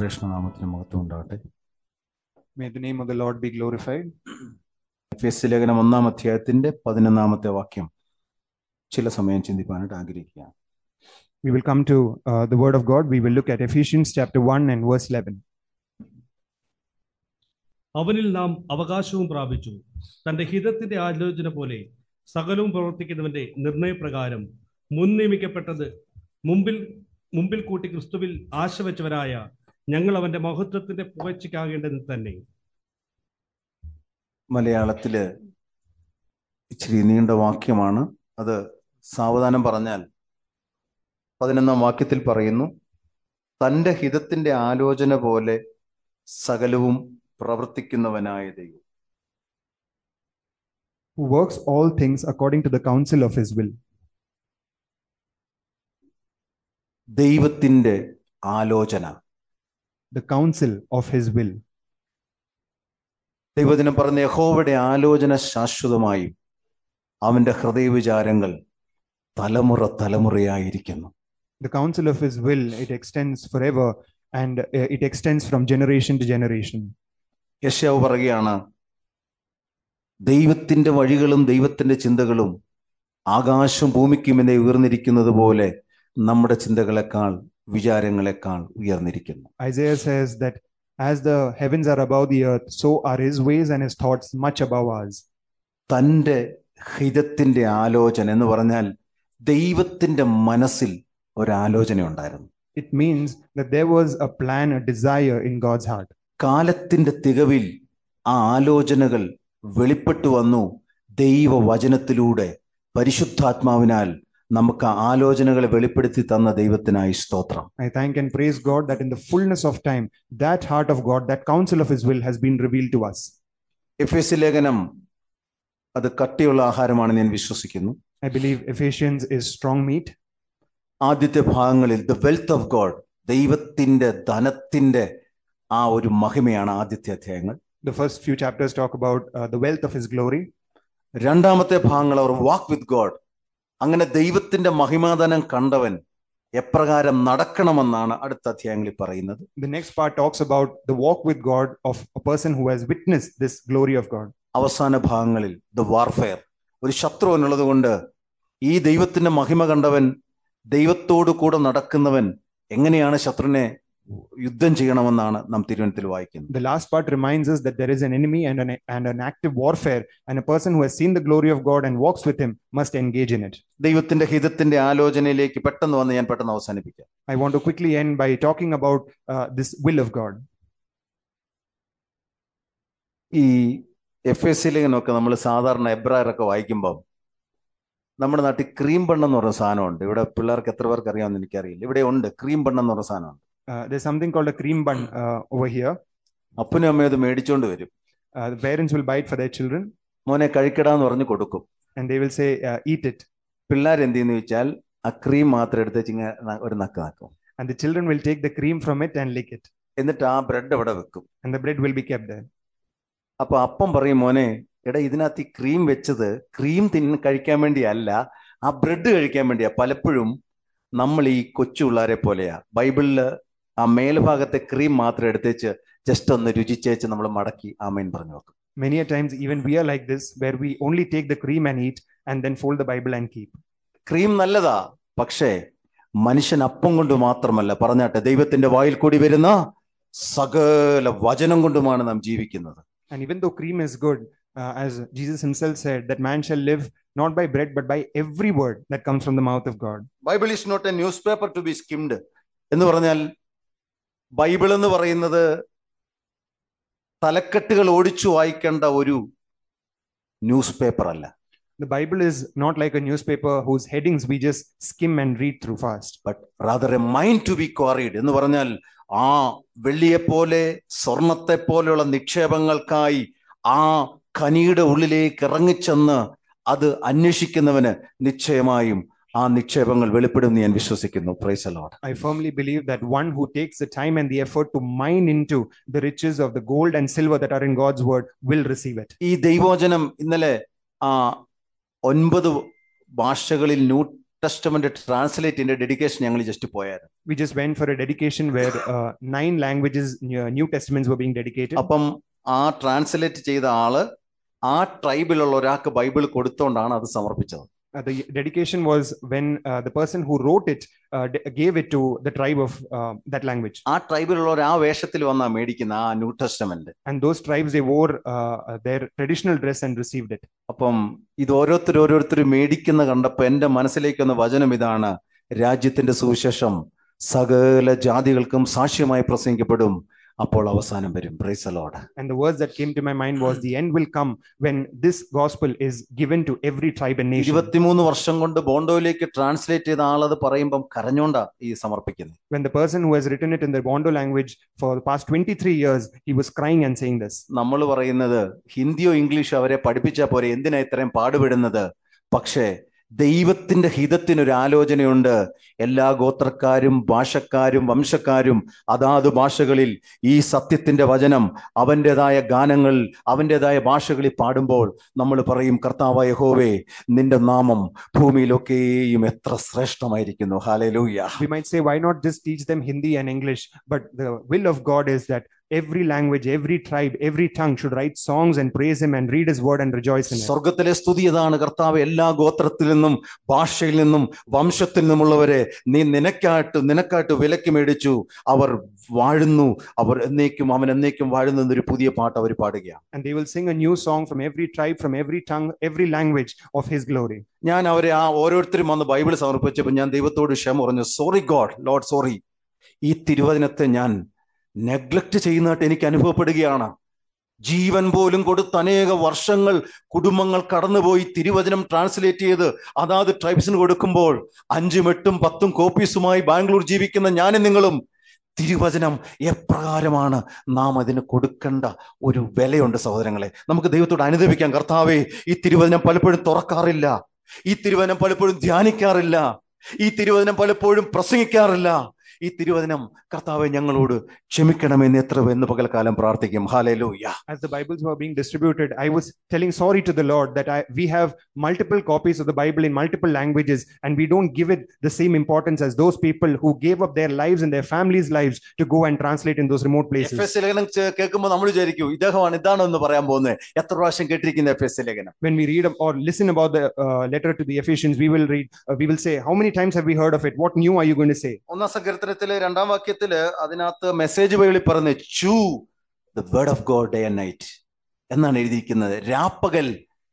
ശ്രേഷ്ഠ നാമത്തിന് മഹത്വം ഉണ്ടാകട്ടെ May the name of the Lord be glorified. F S ലേഖനം ഒന്നാം അധ്യായത്തിന്റെ പതിനൊന്നാമത്തെ വാക്യം ചില സമയം ചിന്തിക്കാനായിട്ട് ആഗ്രഹിക്കുകയാണ് We will come to uh, the word of God. We will look at Ephesians chapter 1 and verse 11. അവനിൽ നാം അവകാശവും പ്രാപിച്ചു തന്റെ ഹിതത്തിന്റെ ആലോചന പോലെ സകലവും പ്രവർത്തിക്കുന്നവന്റെ നിർണയപ്രകാരം മുൻ നിയമിക്കപ്പെട്ടത് മുമ്പിൽ മുമ്പിൽ കൂട്ടി ക്രിസ്തുവിൽ ആശ വെച്ചവരായ ഞങ്ങൾ അവന്റെ മഹത്വത്തിന്റെ പുകഴ്ചയ്ക്കാകേണ്ടത് തന്നെ മലയാളത്തില് ഇച്ചിരി നീണ്ട വാക്യമാണ് അത് സാവധാനം പറഞ്ഞാൽ പതിനൊന്നാം വാക്യത്തിൽ പറയുന്നു തൻ്റെ ഹിതത്തിന്റെ ആലോചന പോലെ സകലവും പ്രവർത്തിക്കുന്നവനായ ദൈവം Who works all things according to the counsel of his will. ദൈവത്തിന്റെ ആലോചന The counsel of his will. ദൈവദിനം പറഞ്ഞ യഹോവയുടെ ആലോചന ശാശ്വതമായും അവന്റെ ഹൃദയവിചാരങ്ങൾ തലമുറ തലമുറയായിരിക്കുന്നു The counsel of his will, it extends forever and uh, it extends from generation to generation. യശാവ് പറയുകയാണ് ദൈവത്തിന്റെ വഴികളും ദൈവത്തിന്റെ ചിന്തകളും ആകാശം ഭൂമിക്കുമെന്നെ ഉയർന്നിരിക്കുന്നത് പോലെ നമ്മുടെ ചിന്തകളെക്കാൾ വിചാരങ്ങളെക്കാൾ ഉയർന്നിരിക്കുന്നു Isaiah says that as the heavens are above the earth, so are his ways and his thoughts much above ours. തൻ്റെ ഹിതത്തിന്റെ ആലോചന എന്ന് പറഞ്ഞാൽ ദൈവത്തിന്റെ മനസ്സിൽ ഒരാലോചന ഉണ്ടായിരുന്നു It means that there was a plan, a desire in God's heart. കാലത്തിന്റെ തികവിൽ ആ ആലോചനകൾ വെളിപ്പെട്ടു വന്നു ദൈവവചനത്തിലൂടെ പരിശുദ്ധാത്മാവിനാൽ നമുക്ക് ആ ആലോചനകളെ വെളിപ്പെടുത്തി തന്ന ദൈവത്തിനായി സ്തോത്രം I thank and praise God that in the fullness of time, that heart of God, that counsel of His will has been revealed to us. F S ലേഖനം അത് കട്ടിയുള്ള ആഹാരമാണ് ഞാൻ വിശ്വസിക്കുന്നു I believe Ephesians is strong meat. ആദ്യത്തെ ഭാഗങ്ങളിൽ the wealth of God ദൈവത്തിന്റെ ധനത്തിന്റെ ആ ഒരു മഹിമയാണ് ആദ്യത്തെ അധ്യായങ്ങൾ The first few chapters talk about uh, the wealth of His glory. രണ്ടാമത്തെ ഭാഗങ്ങൾ അവർ വാക്ക് വിത്ത് ഗോഡ് അങ്ങനെ ദൈവത്തിന്റെ മഹിമാധനം കണ്ടവൻ എപ്രകാരം നടക്കണമെന്നാണ് അടുത്ത അധ്യായങ്ങളിൽ പറയുന്നത് The next part talks about the walk with God of a person who has witnessed this glory of God. അവസാന ഭാഗങ്ങളിൽ ദ വാർഫെയർ ഒരു ശത്രു എന്നുള്ളത് കൊണ്ട് ഈ ദൈവത്തിന്റെ മഹിമ കണ്ടവൻ ദൈവത്തോട് കൂടെ നടക്കുന്നവൻ എങ്ങനെയാണ് ശത്രുവിനെ യുദ്ധം ചെയ്യണമെന്നാണ് നാം തിരുവനന്തപുരത്തിൽ വായിക്കുന്നത് The last part reminds us that there is an enemy and an, and an active warfare, and a person who has seen the glory of God and walks with Him must engage in it. ദൈവത്തിന്റെ ഹിതത്തിന്റെ ആലോചനയിലേക്ക് പെട്ടെന്ന് വന്ന് ഞാൻ പെട്ടെന്ന് അവസാനിപ്പിക്കാം I want to quickly end by talking about uh, this will of God. ഈ എഫ് എസ് സിയിലേനൊക്കെ നമ്മൾ സാധാരണ എബ്രായറൊക്കെ വായിക്കുമ്പം നമ്മുടെ നാട്ടിൽ ക്രീം ബണ്ണം എന്ന് പറഞ്ഞ സാധനമുണ്ട് ഇവിടെ പിള്ളേർക്ക് എത്ര പേർക്ക് അറിയാമെന്ന് എനിക്കറിയില്ല ഇവിടെ ഉണ്ട് ക്രീം ബണ്ണം എന്ന് പറഞ്ഞ സാധനമുണ്ട് Uh, there's something called a cream bun uh, over here. അപ്പനും അമ്മയും അത് മേടിച്ചോണ്ട് വരും Uh, the parents will buy it for their children മോനെ കഴിക്കടാന്ന് പറഞ്ഞ് കൊടുക്കും and they will say, uh, Eat it. പിള്ളേർ എന്ത് ചെയ്യുന്നു ചോദിച്ചാൽ ആ ക്രീം മാത്രം എടുത്ത് വെച്ച് ഇങ്ങനെ ന- ഒരു നക്ക് നക്കും And the children will take the cream from it and lick it. എന്നിട്ട് ആ ബ്രെഡ് അവിടെ വെക്കും And the bread will be kept there. അപ്പൊ അപ്പം പറയും മോനെ എടാ ഇതിനകത്ത് ഈ ക്രീം വെച്ചത് ക്രീം തിന്ന് കഴിക്കാൻ വേണ്ടിയല്ല ആ ബ്രെഡ് കഴിക്കാൻ വേണ്ടിയാ പലപ്പോഴും നമ്മൾ ഈ കൊച്ചു പിള്ളേരെ പോലെയാ ബൈബിളില് ആ മേൽഭാഗത്തെ ക്രീം മാത്രം എടുത്തേച്ച് ജസ്റ്റ് ഒന്ന് രുചിച്ചേച്ച് നമ്മൾ മടക്കി ആമേൻ പറഞ്ഞു വെക്കും Many a times, even we are like this, where we only take the cream and eat and then fold the Bible and keep. Cream നല്ലതാ പക്ഷേ മനുഷ്യൻ അപ്പം കൊണ്ട് മാത്രമല്ല പറഞ്ഞാട്ടെ ദൈവത്തിന്റെ വായിൽ കൂടി വരുന്ന സകല വചനം കൊണ്ടുമാണ് നാം ജീവിക്കുന്നത് And even though cream is good, uh, as Jesus himself said, that man shall live not by bread, but by every word that comes from the mouth of God. Bible is not a newspaper to be skimmed എന്ന് പറഞ്ഞാൽ Bible എന്ന് പറയുന്നത് തലക്കെട്ടുകൾ ഓടിച്ചു വായിക്കേണ്ട ഒരു newspaper അല്ല The Bible is not like a newspaper whose headings we just skim and read through fast. But rather a mind to be quarried എന്ന് പറഞ്ഞാൽ ആ വെള്ളിയെ പോലെ സ്വർണത്തെ പോലെയുള്ള നിക്ഷേപങ്ങൾക്കായി ആ ഖനിയുടെ ഉള്ളിലേക്ക് ഇറങ്ങിച്ചെന്ന് അത് അന്വേഷിക്കുന്നവന് നിശ്ചയമായും ആ നിക്ഷേപങ്ങൾ വെളിപ്പെടുമെന്ന് ഞാൻ വിശ്വസിക്കുന്നു praise a lot I firmly believe that one who takes the time and the effort to mine into the riches of the gold and silver that are in God's word will receive it. ഈ ദൈവവചനം ഇന്നലെ ആ ഒൻപത് ഭാഷകളിൽ New Testament ട്രാൻസ്ലേറ്റിന്റെ dedication ഞങ്ങൾ just പോയായിരുന്നു We just went for a dedication where uh, nine languages, uh, New Testaments were being dedicated. അപ്പം ആ ട്രാൻസ്ലേറ്റ് ചെയ്ത ആള് ആ ട്രൈബിലുള്ള ഒരാൾക്ക് ബൈബിൾ കൊടുത്തോണ്ടാണ് അത് സമർപ്പിച്ചത് Uh, the dedication was when uh, the person who wrote it uh, d- gave it to the tribe of uh, that language. ആ ട്രൈബിലുള്ളവർ ആ വേഷത്തിൽ വന്നാ മേടിക്കുന്ന ആ New Testament And those tribes, they wore uh, uh, their traditional dress and received it. അപ്പം ഇത് ഓരോരുത്തർ ഓരോരുത്തർ മേടിക്കുന്ന കണ്ടപ്പോ എന്റെ മനസ്സിലേക്ക് വന്ന വചനം ഇതാണ് രാജ്യത്തിന്റെ സുവിശേഷം സകല ജാതികൾക്കും സാക്ഷ്യമായി പ്രസംഗിക്കപ്പെടും അപ്പോൾ അവസാനം വരും praise Lord And the words that came to my mind was the end will come when this gospel is given to every tribe and nation. ഇരുപത്തിമൂന്ന് വർഷം കൊണ്ട് ബോണ്ടോയിലേക്ക് ട്രാൻസ്ലേറ്റ് ചെയ്ത ആളത് പറയുമ്പം കരഞ്ഞോണ്ടാ ഈ സമർപ്പിക്കുന്നത് When the person who has written it in the Bondo language for the past 23 years, he was crying and saying this. നമ്മൾ പറയുന്നത് ഹിന്ദിയോ ഇംഗ്ലീഷോ അവരെ പഠിപ്പിച്ചാൽ പോരെ എന്തിനാ ഇത്രയും പാടുപെടുന്നത് പക്ഷേ ദൈവത്തിന്റെ ഹിതത്തിനൊരു ആലോചനയുണ്ട് എല്ലാ ഗോത്രക്കാരും ഭാഷക്കാരും വംശക്കാരും അതാത് ഭാഷകളിൽ ഈ സത്യത്തിന്റെ വചനം അവൻ്റെതായ ഗാനങ്ങൾ അവൻ്റെതായ ഭാഷകളിൽ പാടുമ്പോൾ നമ്മൾ പറയും കർത്താവായ യഹോവേ നിന്റെ നാമം ഭൂമിയിലൊക്കെയും എത്ര ശ്രേഷ്ഠമായിരിക്കുന്നു hallelujah We might say, why not just teach them Hindi and English? But the will of God is that every language, every tribe, every tongue should write songs and praise Him and read His word and rejoice in it. സ്വർഗത്തിലെ സ്തുതി അതാണ് കർത്താവ് എല്ലാ ഗോത്രത്തിൽ നിന്നും ഭാഷയിൽ നിന്നും വംശത്തിൽ നിന്നുമുള്ളവരെ നീ നിനക്കായിട്ട് നിനക്കായിട്ട് വിലക്ക് മേടിച്ചു അവർ വാഴുന്നു അവർ എന്നേക്കും അവൻ എന്നേക്കും വാഴുന്നു എന്നൊരു പുതിയ പാട്ട് അവർ പാടുകയാണ് And they will sing a new song from every tribe, from every tongue, every language of His glory. ഞാൻ അവരെ ആ ഓരോരുത്തരും വന്ന് ബൈബിൾ സമർപ്പിച്ചപ്പോൾ ഞാൻ ദൈവത്തോട് ക്ഷമ പറഞ്ഞു സോറി ഗോഡ് ലോഡ് സോറി ഈ തിരുവചനത്തെ ഞാൻ നെഗ്ലക്ട് ചെയ്യുന്നതായിട്ട് എനിക്ക് അനുഭവപ്പെടുകയാണ് ജീവൻ പോലും കൊടുത്ത് അനേക വർഷങ്ങൾ കുടുംബങ്ങൾ കടന്നുപോയി തിരുവചനം ട്രാൻസ്ലേറ്റ് ചെയ്ത് അതാത് ട്രൈബ്സിന് കൊടുക്കുമ്പോൾ അഞ്ചും എട്ടും പത്തും കോപ്പീസുമായി ബാംഗ്ലൂർ ജീവിക്കുന്ന ഞാനും നിങ്ങളും തിരുവചനം എപ്രകാരമാണ് നാം അതിന് കൊടുക്കേണ്ട ഒരു വിലയുണ്ട് സഹോദരങ്ങളെ നമുക്ക് ദൈവത്തോട് അനുദപിക്കാം കർത്താവേ ഈ തിരുവചനം പലപ്പോഴും തുറക്കാറില്ല ഈ തിരുവചനം പലപ്പോഴും ധ്യാനിക്കാറില്ല ഈ തിരുവചനം പലപ്പോഴും പ്രസംഗിക്കാറില്ല ഈ തിരുവചനം കർത്താവെ ഞങ്ങളോട് ക്ഷമിക്കണമെന്ന് എത്ര എന്ന് പകൽക്കാലം പ്രാർത്ഥിക്കും hallelujah As the Bibles were being distributed, I was telling sorry to the Lord that I, we have multiple copies of the Bible in multiple languages, and we don't give it the same importance as those people who gave up their lives and their families' lives to go and translate in those remote എഫ് places. എസ് ലേഖനം ചെ- കേൾക്കുമ്പോൾ നമ്മൾ വിചാരിക്കും ഇദ്ദേഹമാണ് ഇതാണോ എന്ന് പറയാൻ പോകുന്നത് എത്ര പ്രാവശ്യം കേട്ടിരിക്കുന്ന എഫ് എസ് ലേഖനം When we read ab- or listen about the uh, letter to the Ephesians, we will read, uh, we will say, How many times have we heard of it? What new are you going to say? ഒന്നാം സങ്കീർത്തനത്തിലെ രണ്ടാം വാക്യത്തില് അതിനകത്ത് message ബൈബിളിൽ പറയുന്നത് chew the word of God day and night എന്നാണ് എഴുതിയിരിക്കുന്നത് രാപ്പകൽ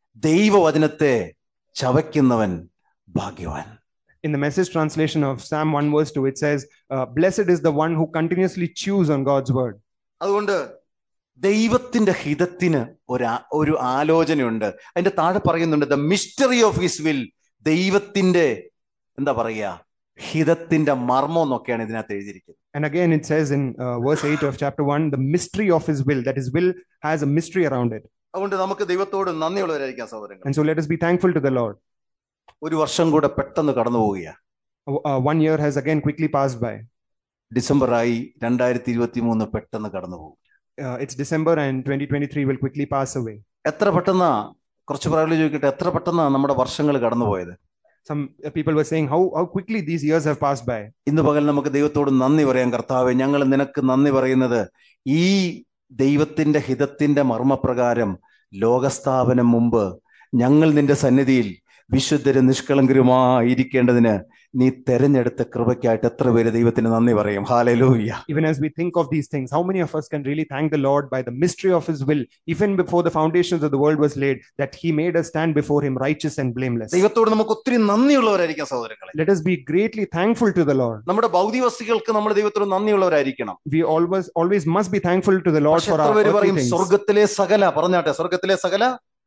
ദൈവവചനത്തെ ചവയ്ക്കുന്നവൻ ഭാഗ്യവാൻ In the message translation of Psalm 1 verse 2, it says, uh, Blessed is the one who continuously chews on God's word. അതുകൊണ്ട് ദൈവത്തിന്റെ ഹിതത്തിന് ഒരു ആ- ഒരു ആലോചനയുണ്ട് അതിന്റെ താഴെ പറയുന്നുണ്ട് the mystery of his will ദൈവത്തിന്റെ എന്താ പറയുക ഹിതത്തിന്റെ മർമ്മം എന്നൊക്കെയാണ് ഇതിനകത്ത് എഴുതിയിരിക്കുന്നത് And again, it says in uh, verse 8 of chapter 1, the mystery of his will, that his will has a mystery around it. അതുകൊണ്ട് നമുക്ക് ദൈവത്തോട് നന്ദിയുള്ളവരായിരിക്കാം സഹോദരങ്ങൾ And so let us be thankful to the Lord. ഒരു വർഷം കൂടെ പെട്ടെന്ന് കടന്നു പോവുകയാണ് Uh, uh, one year has again quickly passed by. ഡിസംബറായി രണ്ടായിരത്തി ഇരുപത്തി മൂന്ന് പെട്ടെന്ന് കടന്നു പോകും Uh, it's December and 2023 will quickly pass away. എത്ര പെട്ടെന്നാ കുറച്ച് പ്രാവശ്യം ചോദിക്കട്ടെ എത്ര പെട്ടെന്നാ നമ്മുടെ വർഷങ്ങൾ കടന്നുപോയത് Some uh, people were saying how, how quickly these years have passed by. ഇന്ന് പകൽ നമുക്ക് ദൈവത്തോട് നന്ദി പറയാം കർത്താവെ ഞങ്ങൾ നിനക്ക് നന്ദി പറയുന്നത് ഈ ദൈവത്തിന്റെ ഹിതത്തിന്റെ മർമ്മപ്രകാരം ലോകസ്ഥാപനം മുമ്പ് ഞങ്ങൾ നിന്റെ സന്നിധിയിൽ വിശുദ്ധരും നിഷ്കളങ്കരുമായിരിക്കേണ്ടതിന് നീ തെരഞ്ഞെടുത്ത കൃപയ്ക്കായിട്ട് എത്ര പേര് ദൈവത്തിന് നന്ദി പറയും hallelujah Even as we think of these things, how many of us can really thank the Lord by the mystery of his will, even before the foundations of the world was laid, that he made us stand before him righteous and blameless? ദൈവത്തോട് നമുക്ക് ഒത്തിരി നന്ദിയുള്ളവരായിരിക്കാം സഹോദരങ്ങളെ Let us be greatly thankful to the Lord. നമ്മുടെ ഭൗതിക വസ്തുക്കൾക്ക് നമ്മൾ ദൈവത്തോട് നന്ദിയുള്ളവരായിരിക്കണം We always always must be thankful to the Lord പക്ഷെ for എത്ര our പേര് earthly പറയും things. സ്വർഗത്തിലെ സകല പറഞ്ഞാട്ടെ സ്വർഗത്തിലെ സകല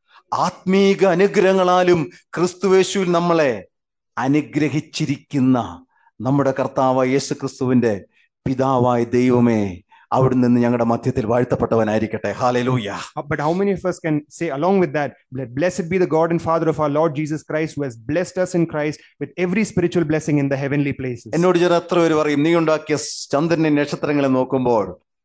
ആത്മീക അനുഗ്രഹങ്ങളാലും ക്രിസ്തുവേശുവിൽ നമ്മളെ അനുഗ്രഹിച്ചിരിക്കുന്ന നമ്മുടെ കർത്താവ് യേശു ക്രിസ്തുവിന്റെ പിതാവായ ദൈവമേ അവിടെ നിന്ന് ഞങ്ങളുടെ മധ്യത്തിൽ വാഴ്ത്തപ്പെട്ടവനായിരിക്കട്ടെ hallelujah Uh, But how many of us can say along with that, "Let- blessed be the God and Father of our Lord Jesus Christ, who has blessed us in Christ with every spiritual blessing in the heavenly places? എന്നോട് ചേർന്ന് എത്ര പേര് പറയും നീ ഉണ്ടാക്കിയ ചന്ദ്രനെ നക്ഷത്രങ്ങളെ നോക്കുമ്പോൾ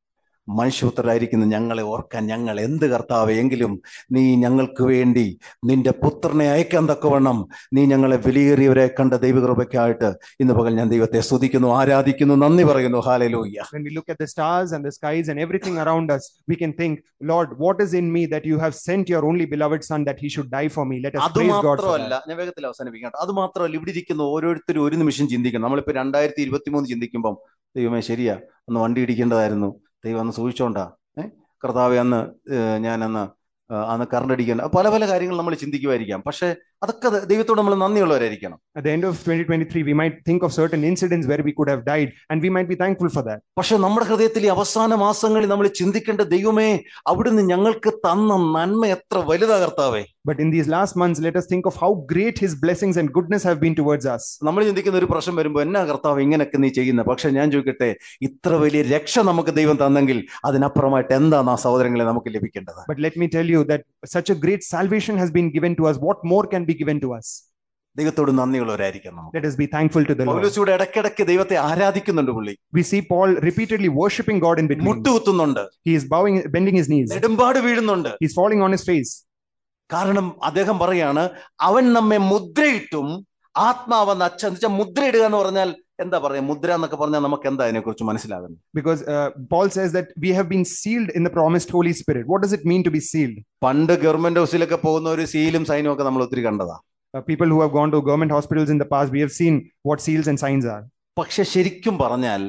മനുഷ്യപുത്രരായിരിക്കുന്ന ഞങ്ങളെ ഓർക്കാൻ ഞങ്ങൾ എന്ത് കർത്താവ് എങ്കിലും നീ ഞങ്ങൾക്ക് വേണ്ടി നിന്റെ പുത്രനെ അയക്കാൻ തക്കവണ്ണം നീ ഞങ്ങളെ വിലയേറിയവരെ കണ്ട ദൈവകൃപയ്ക്കായിട്ട് ഇന്ന് പകൽ ഞാൻ ദൈവത്തെ സ്തുതിക്കുന്നു ആരാധിക്കുന്നു നന്ദി പറയുന്നു hallelujah When we look at the stars and the skies and everything around us, we can think, Lord, what is in me that you have sent your only beloved Son that he should die for me? Let us അത് praise God for മാത്രമല്ല that. ഞാൻ വേഗത്തിൽ അവസാനിപ്പിക്കട്ടെ അത് മാത്രമല്ല ഇവിടെ ഇരിക്കുന്ന ഓരോരുത്തരും ഒരു നിമിഷം ചിന്തിക്കണം നമ്മളിപ്പോ രണ്ടായിരത്തി ഇരുപത്തി മൂന്ന് ചിന്തിക്കുമ്പം ദൈവമേ ശരിയാ അന്ന് വണ്ടി ഇടിക്കേണ്ടതായിരുന്നു ദൈവം അന്ന് സൂക്ഷിച്ചോണ്ടാ ഏഹ് കർത്താവെ അന്ന് ഏഹ് ഞാനന്ന് ആ, അന്ന് കറണ്ട് അടിക്കേണ്ട പല പല കാര്യങ്ങൾ നമ്മൾ ചിന്തിക്കുമായിരിക്കാം പക്ഷെ അതൊക്കെ ദ- ദൈവത്തോട് നമ്മൾ നന്ദിയുള്ളവരായിരിക്കണം At the end of 2023, we might think of certain incidents where we could have died, and we might be thankful for that. പക്ഷെ നമ്മുടെ ഹൃദയത്തിൽ ഈ അവസാന മാസങ്ങളിൽ നമ്മൾ ചിന്തിക്കേണ്ട ദൈവമേ അവിടുന്ന് ഞങ്ങൾക്ക് തന്ന നന്മ എത്ര വലുതാ കർത്താവേ But in these last months, let us think of how great his blessings and goodness have been towards us. നമ്മൾ ചിന്തിക്കുന്ന ഒരു പ്രശ്നം വരുമ്പോൾ എന്നാ കർത്താവ് ഇങ്ങനെയൊക്കെ നീ ചെയ്യുന്നത് പക്ഷെ ഞാൻ ചോദിക്കട്ടെ ഇത്ര വലിയ രക്ഷ നമുക്ക് ദൈവം തന്നെങ്കിൽ അതിനപ്പുറമായിട്ട് എന്താണ് ആ സഹോദരങ്ങളെ നമുക്ക് ലഭിക്കേണ്ടത് But let me tell you that such a great salvation has been given to us. What more can be given to us? ദൈവത്തോട് നന്ദിയുള്ളവരായിരിക്കാം നമുക്ക് Let us be thankful to the Lord. പൗലോസിയുടെ ഇടയ്ക്കിടയ്ക്ക് ദൈവത്തെ ആരാധിക്കുന്നുണ്ട് പുള്ളി We see Paul repeatedly worshiping God in between. മുട്ടുകുത്തുന്നുണ്ട് He is bowing, bending his knees. നെടുമ്പാട് വീഴുന്നുണ്ട് He's falling on his face. കാരണം അദ്ദേഹം പറയാണ് അവൻ നമ്മെ മുദ്രയിട്ടും ആത്മാവെന്ന് അച്ഛൻ എന്ന് വെച്ചാൽ മുദ്രയിടുക എന്ന് പറഞ്ഞാൽ എന്താ പറയാ മുദ്ര എന്നൊക്കെ പറഞ്ഞാൽ നമുക്ക് എന്താ അതിനെ കുറിച്ച് മനസ്സിലാകുന്നത് Because uh, Paul says that we have been sealed in the promised Holy Spirit. What does it mean to be sealed? പണ്ട് ഗവൺമെന്റ് ഹൗസിലൊക്കെ പോകുന്ന ഒരു സീലും സൈനും ഒക്കെ നമ്മൾ ഒത്തിരി കണ്ടതാ Uh, people who have gone to government hospitals in the past, we have seen what seals and signs are. പക്ഷെ ശരിക്കും പറഞ്ഞാൽ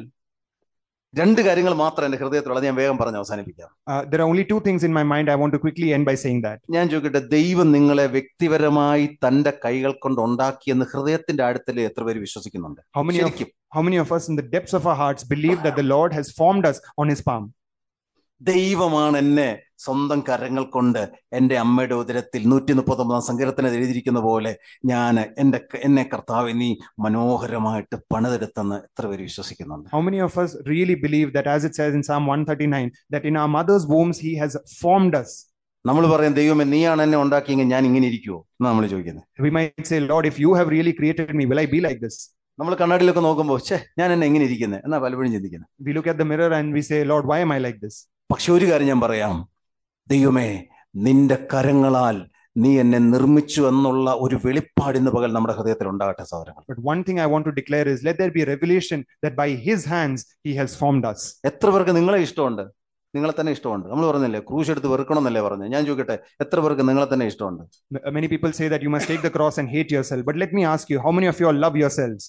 രണ്ട് കാര്യങ്ങൾ മാത്രം എന്റെ ഹൃദയത്തിലുള്ളത് ഞാൻ വേഗം പറഞ്ഞ് അവസാനിപ്പിക്കാം Uh, there are only two things in my mind. I want to quickly end by saying that. ഞാൻ ചോദിക്കട്ടെ ദൈവം നിങ്ങളെ വ്യക്തിപരമായി തന്റെ കൈകൾ കൊണ്ട് ഉണ്ടാക്കിയെന്ന് ഹൃദയത്തിന്റെ ആഴത്തിൽ എത്ര പേര് വിശ്വസിക്കുന്നുണ്ട് How many of ശരിക്കും how many of us in the depths of our hearts believe that the Lord has formed us on his palm? ദൈവമാണ് എന്നെ സ്വന്തം കരങ്ങൾ കൊണ്ട് എൻ്റെ അമ്മയുടെ ഉദരത്തിൽ നൂറ്റി മുപ്പത്തൊമ്പതാം സങ്കീർത്തനം എഴുതിയിരിക്കുന്ന പോലെ ഞാൻ എൻ്റെ എന്നെ കർത്താവ് നീ മനോഹരമായിട്ട് പണിതെടുത്തെന്ന് എത്ര പേര് വിശ്വസിക്കുന്നുണ്ട് How many of us really believe that, as it says in Psalm 139, that in our mother's wombs he has formed us? നമ്മൾ പറയും ദൈവമേ നീയാണ് എന്നെ ഉണ്ടാക്കിയെങ്കിൽ ഞാൻ ഇങ്ങനെ ഇരിക്കുവോ എന്നാ നമ്മൾ ചോദിക്കുന്നത് We might say, Lord, if you have really created me, will I be like this? നമ്മൾ കണ്ണാടിയിലൊക്കെ നോക്കുമ്പോൾ ഛേ ഞാൻ എന്നെ എങ്ങനെ ഇരിക്കുന്നത് എന്നാ പലപ്പോഴും ചിന്തിക്കുന്നത് We look at the mirror and we say, Lord, why am I like this? പക്ഷെ ഒരു കാര്യം ഞാൻ പറയാം ദൈവമേ നിന്റെ കരങ്ങളാൽ നീ എന്നെ നിർമ്മിച്ചു എന്നുള്ള ഒരു വെളിപ്പാട് ഇന്ന് പകൽ നമ്മുടെ ഹൃദയത്തിൽ ഉണ്ടാകട്ടെ സഹോദരങ്ങൾ But one thing I want to declare is, let there be a revelation that by his hands he has formed us. എത്ര പേർക്ക് നിങ്ങളെ ഇഷ്ടമുണ്ട് നിങ്ങളെ തന്നെ ഇഷ്ടമുണ്ട് നമ്മൾ പറഞ്ഞില്ലേ ക്രൂശ് എടുത്ത് വെറുക്കണം എന്നല്ലേ പറഞ്ഞു ഞാൻ ചോദിക്കട്ടെ എത്ര പേർക്ക് നിങ്ങളെ തന്നെ ഇഷ്ടമുണ്ട് M- Many people say that you must take the cross and hate yourself. But let me ask you, how many of you all love yourselves?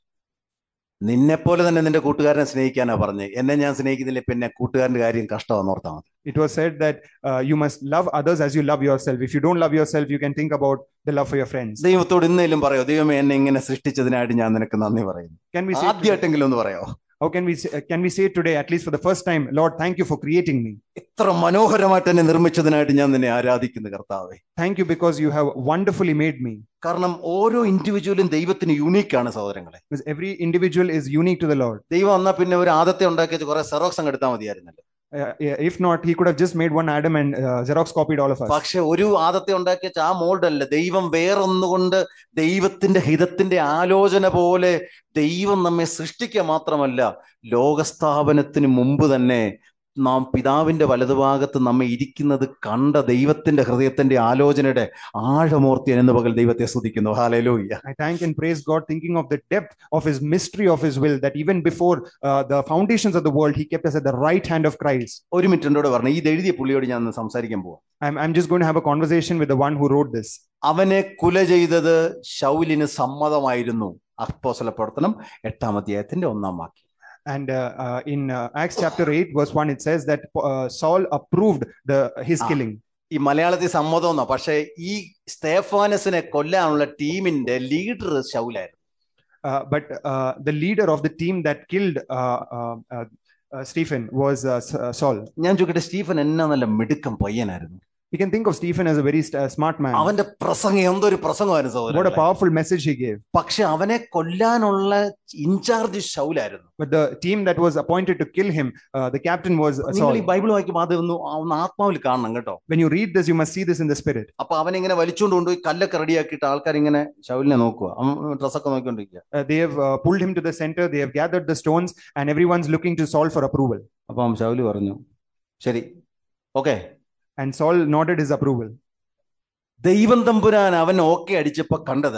നിന്നെ പോലെ തന്നെ നിന്റെ കൂട്ടുകാരനെ സ്നേഹിക്കാനാ പറഞ്ഞ് എന്നെ ഞാൻ സ്നേഹിക്കുന്നില്ല പിന്നെ കൂട്ടുകാരന്റെ കാര്യം കഷ്ടമാണെന്ന് ഓർത്താൽ മതി It was said that uh, you must love others as you love yourself. If you don't love yourself, you can think about the love for your friends. ദൈവത്തോട് ഇന്നേലും പറയോ ദൈവമേ എന്നെ ഇങ്ങനെ സൃഷ്ടിച്ചതിനായിട്ട് ഞാൻ നിനക്ക് നന്ദി പറയുന്നു Can we say today, ആദ്യമായിട്ടെങ്കിലും ഒന്ന് പറയോ how can we say, uh, can we say today, at least for the first time, Lord, thank you for creating me. ഇത്ര മനോഹരമായിട്ട് എന്നെ നിർമ്മിച്ചതിനായിട്ട് ഞാൻ നിന്നെ ആരാധിക്കുന്നു കർത്താവേ Thank you because you have wonderfully made me. കാരണം ഓരോ ഇൻഡിവിജ്വലും ദൈവത്തിന് യുണീക്കാണ് സഹോദരങ്ങളെ Because every individual is unique to the Lord. ദൈവം എന്നാ പിന്നെ ഒരു ആദത്തെ ഉണ്ടാക്കിയത് കുറെ സെറോക്സ് അങ്ങ് എടുത്താൽ മതിയായിരുന്നല്ലോ Uh, if not, he could have just made one Adam and uh, Xerox copied all of us. പക്ഷെ ഒരു ആദത്തെ ഉണ്ടാക്കിയ ആ മോൾഡ് അല്ല ദൈവം വേറൊന്നുകൊണ്ട് ദൈവത്തിന്റെ ഹിതത്തിന്റെ ആലോചന പോലെ ദൈവം നമ്മെ സൃഷ്ടിക്കുക മാത്രമല്ല ലോകസ്ഥാപനത്തിന് മുമ്പ് തന്നെ നാം പിതാവിന്റെ വലതുഭാഗത്ത് നമ്മെ ഇരിക്കുന്നത് കണ്ട ദൈവത്തിന്റെ ഹൃദയത്തിന്റെ ആലോചനയുടെ ആഴമൂർത്തിയൻ എന്ന് പകൽ ദൈവത്തെ സ്തുതിക്കുന്നു hallelujah I thank and praise God, thinking of the depth of His mystery of His will, that even before uh, the foundations of the world, He kept us at the right hand of Christ. ഒരു minute എന്നോട് പറഞ്ഞു ഇത് എഴുതിയ പുള്ളിയോട് ഞാൻ ഒന്ന് സംസാരിക്കാൻ പോവാം I'm, I'm just going to have a conversation with the one who wrote this. അവനെ കുല ചെയ്തത് ശൗലിന് സമ്മതമായിരുന്നു അപ്പോസ്തല പ്രവർത്തനം എട്ടാം അധ്യായത്തിന്റെ ഒന്നാം വാക്യം And uh, uh, in uh, Acts chapter 8, verse 1, it says that uh, Saul approved the his Ah. killing. ഈ മലയാളത്തിൽ സമ്മതം എന്നാ പക്ഷെ ഈ സ്തേഫാനസിനെ കൊല്ലാനുള്ള ടീമിന്റെ ലീഡർ ശൗലായിരുന്നു Uh, but uh, the leader of the team that killed uh, uh, uh, uh, Stephen was uh, S- uh, Saul. ഞാൻ ചോദിക്കട്ടെ സ്റ്റീഫൻ എന്നാ നല്ല മിടുക്കം പയ്യനായിരുന്നു We can think of Stephen as a very st- uh, smart man. അവന്റെ പ്രസംഗം എന്തൊരു പ്രസംഗമായിരുന്നു What a സഹോദരൻ powerful message he gave. പക്ഷെ അവനെ കൊല്ലാനുള്ള ഇൻചാർജ് ശൗലായിരുന്നു But the team that was appointed to kill him, uh, the captain was uh, നിങ്ങൾ Saul. ഈ ബൈബിൾ വായിക്കുമ്പോൾ അത് ഒന്ന് ഒന്ന് ആത്മാവിൽ കാണണം കേട്ടോ When you read this, you must see this in the spirit. അപ്പൊ അവനിങ്ങനെ വലിച്ചുകൊണ്ട് കൊണ്ടുപോയി കല്ലൊക്കെ റെഡിയാക്കിയിട്ട് ആൾക്കാർ ഇങ്ങനെ ശൗലിനെ നോക്കുക ഡ്രസ്സൊക്കെ നോക്കിക്കൊണ്ടിരിക്കുക Uh, they have uh, pulled him to the center, they have gathered the stones, and everyone's looking to Saul for approval. അപ്പം ശൗല് പറഞ്ഞു ശരി okay And Saul nodded his approval. ദൈവം തമ്പുരാൻ അവൻ ഓക്കെ അടിച്ചപ്പോ കണ്ടത്